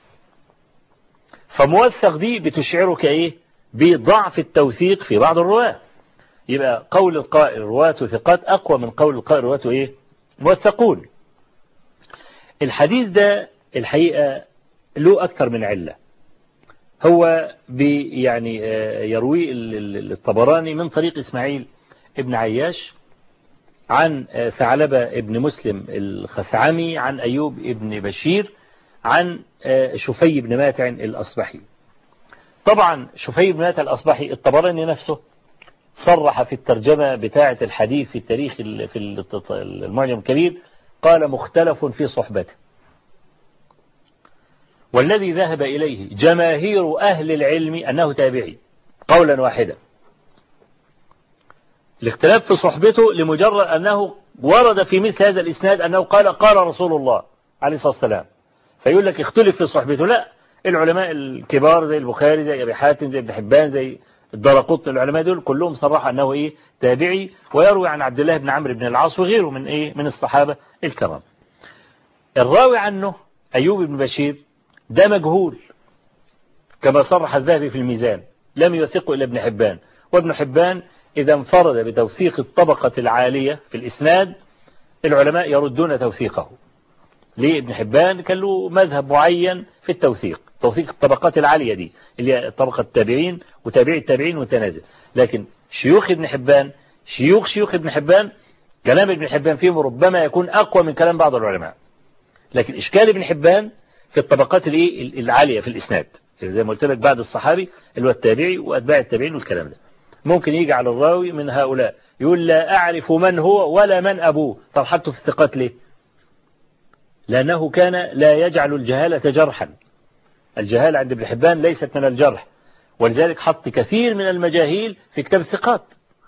فموثق دي بتشعرك إيه بضعف التوثيق في بعض الرواة يبقى قول القائل رواة ثقات أقوى من قول القائل رواة إيه موثقون الحديث ده الحقيقة له أكثر من علة هو بي يعني آه، يروي الطبراني من طريق إسماعيل ابن عياش عن آه، ثعلبة ابن مسلم الخثعمي عن أيوب ابن بشير عن آه، شفي بن ماتع الأصبحي طبعا شفي بن ماتع الأصبحي الطبراني نفسه صرح في الترجمة بتاعة الحديث في التاريخ في المعجم الكبير قال مختلف في صحبته والذي ذهب إليه جماهير أهل العلم أنه تابعي قولا واحدا الاختلاف في صحبته لمجرد أنه ورد في مثل هذا الإسناد أنه قال قال رسول الله عليه الصلاة والسلام فيقول لك اختلف في صحبته لا العلماء الكبار زي البخاري زي أبي حاتم زي ابن حبان زي الدرقط العلماء دول كلهم صرحوا أنه إيه تابعي ويروي عن عبد الله بن عمرو بن العاص وغيره من إيه من الصحابة الكرام الراوي عنه أيوب بن بشير ده مجهول كما صرح الذهبي في الميزان لم يثقه إلا ابن حبان وابن حبان إذا انفرد بتوثيق الطبقة العالية في الإسناد العلماء يردون توثيقه ليه ابن حبان كان له مذهب معين في التوثيق توثيق الطبقات العالية دي اللي هي طبقة التابعين وتابعي التابعين والتنازل لكن شيوخ ابن حبان شيوخ شيوخ ابن حبان كلام ابن حبان فيهم ربما يكون أقوى من كلام بعض العلماء لكن إشكال ابن حبان في الطبقات الايه العالية في الإسناد زي ما قلت لك بعد الصحابي اللي هو التابعي وأتباع التابعين والكلام ده ممكن يجي على الراوي من هؤلاء يقول لا أعرف من هو ولا من أبوه طب حطه في الثقات ليه لأنه كان لا يجعل الجهالة جرحا الجهالة عند ابن حبان ليست من الجرح ولذلك حط كثير من المجاهيل في كتاب الثقات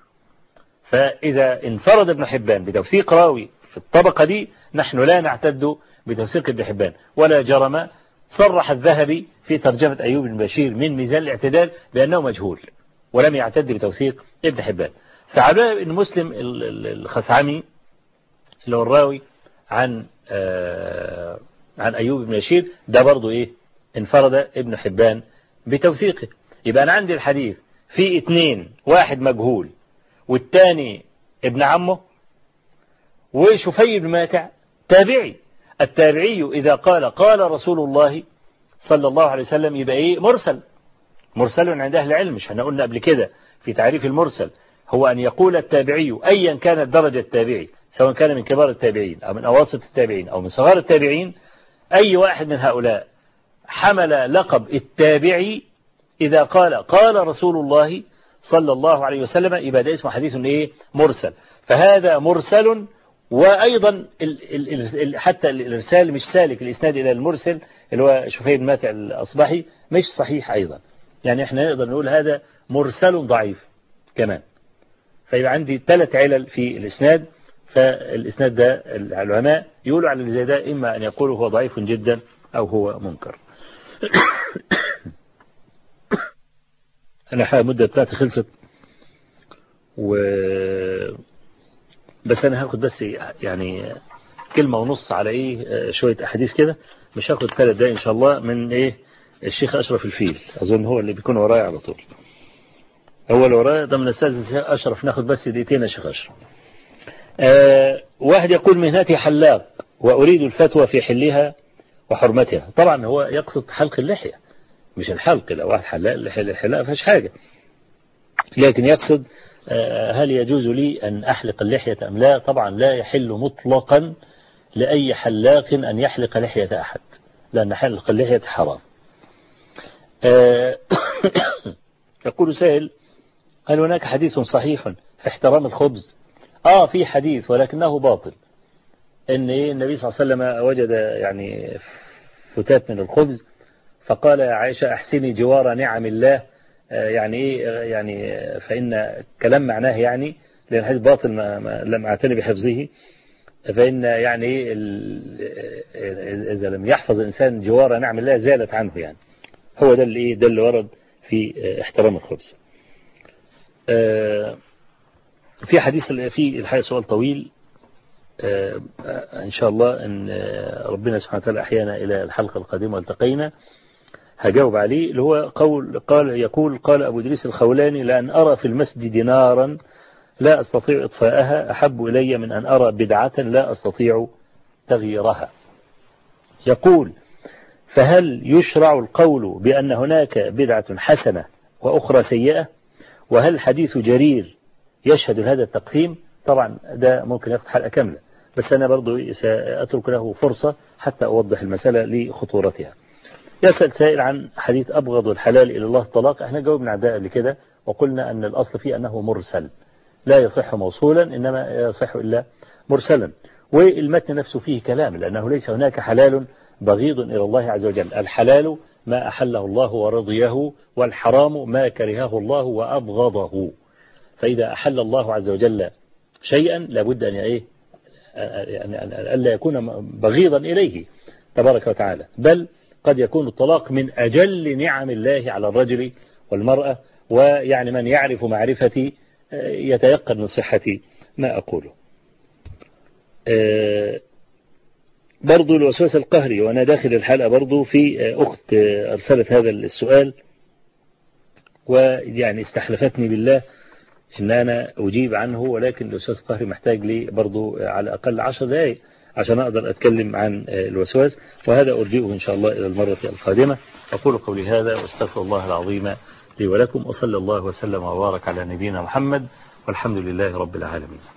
فإذا انفرد ابن حبان بتوثيق راوي في الطبقة دي نحن لا نعتد بتوثيق ابن حبان ولا جرم صرح الذهبي في ترجمة أيوب بن بشير من ميزان الاعتدال بأنه مجهول ولم يعتد بتوثيق ابن حبان فعباء بن مسلم الخثعمي اللي هو الراوي عن آه عن أيوب بن بشير ده برضه إيه انفرد ابن حبان بتوثيقه يبقى أنا عندي الحديث في اتنين واحد مجهول والتاني ابن عمه وشفي بن ماتع تابعي التابعي إذا قال قال رسول الله صلى الله عليه وسلم يبقى إيه مرسل مرسل عند أهل العلم مش احنا قلنا قبل كده في تعريف المرسل هو أن يقول التابعي أيا كانت درجة التابعي سواء كان من كبار التابعين أو من أواسط التابعين أو من صغار التابعين أي واحد من هؤلاء حمل لقب التابعي إذا قال قال رسول الله صلى الله عليه وسلم يبقى ده اسمه حديث إيه مرسل فهذا مرسل وأيضا ال ال ال حتى الإرسال مش سالك الإسناد إلى المرسل اللي هو شفي بن ماتع الأصبحي مش صحيح أيضا يعني احنا نقدر نقول هذا مرسل ضعيف كمان فيبقى عندي ثلاث علل في الإسناد فالإسناد ده العلماء يقولوا على زي ده إما أن يقولوا هو ضعيف جدا أو هو منكر أنا المدة بتاعتي خلصت و بس أنا هاخد بس يعني كلمة ونص على إيه شوية أحاديث كده مش هاخد ثلاث دقايق إن شاء الله من إيه الشيخ أشرف الفيل أظن هو اللي بيكون ورايا على طول هو اللي ورايا ده من الأستاذ أشرف ناخد بس دقيقتين يا شيخ أشرف آه واحد يقول مهنتي حلاق وأريد الفتوى في حلها وحرمتها طبعا هو يقصد حلق اللحية مش الحلق لو واحد حلاق الحلاق ما فيهاش حاجة لكن يقصد آه هل يجوز لي أن أحلق اللحية أم لا طبعا لا يحل مطلقا لأي حلاق أن يحلق لحية أحد لأن حلق اللحية حرام آه يقول سائل هل هناك حديث صحيح في احترام الخبز آه في حديث ولكنه باطل ان النبي صلى الله عليه وسلم وجد يعني فتات من الخبز فقال يا عائشة احسني جوار نعم الله يعني ايه يعني فإن كلام معناه يعني لأن الحديث باطل ما ما لم أعتني بحفظه فإن يعني ايه إذا لم يحفظ الإنسان جوار نعم الله زالت عنه يعني هو ده اللي ايه ده اللي ورد في احترام الخبز في حديث في الحقيقة سؤال طويل إن شاء الله أن ربنا سبحانه وتعالى أحيانا إلى الحلقة القادمة والتقينا هجاوب عليه اللي هو قول قال يقول قال أبو إدريس الخولاني لأن أرى في المسجد نارا لا أستطيع إطفاءها أحب إلي من أن أرى بدعة لا أستطيع تغييرها يقول فهل يشرع القول بأن هناك بدعة حسنة وأخرى سيئة وهل حديث جرير يشهد هذا التقسيم طبعا ده ممكن ياخد حلقة كاملة بس أنا برضو سأترك له فرصة حتى أوضح المسألة لخطورتها يسأل سائل عن حديث أبغض الحلال إلى الله الطلاق احنا جاوبنا على ده قبل كده وقلنا أن الأصل فيه أنه مرسل لا يصح موصولا إنما يصح إلا مرسلا والمتن نفسه فيه كلام لأنه ليس هناك حلال بغيض إلى الله عز وجل الحلال ما أحله الله ورضيه والحرام ما كرهه الله وأبغضه فإذا أحل الله عز وجل شيئا لابد أن إيه ألا يكون بغيضا إليه تبارك وتعالى بل قد يكون الطلاق من أجل نعم الله على الرجل والمرأة ويعني من يعرف معرفتي يتيقن من صحة ما أقوله برضو الوسواس القهري وأنا داخل الحلقة برضو في أخت أرسلت هذا السؤال ويعني استحلفتني بالله ان انا اجيب عنه ولكن الوسواس القهري محتاج لي برضو على الاقل عشر دقائق عشان اقدر اتكلم عن الوسواس وهذا ارجئه ان شاء الله الى المرة القادمة اقول قولي هذا واستغفر الله العظيم لي ولكم وصلى الله وسلم وبارك على نبينا محمد والحمد لله رب العالمين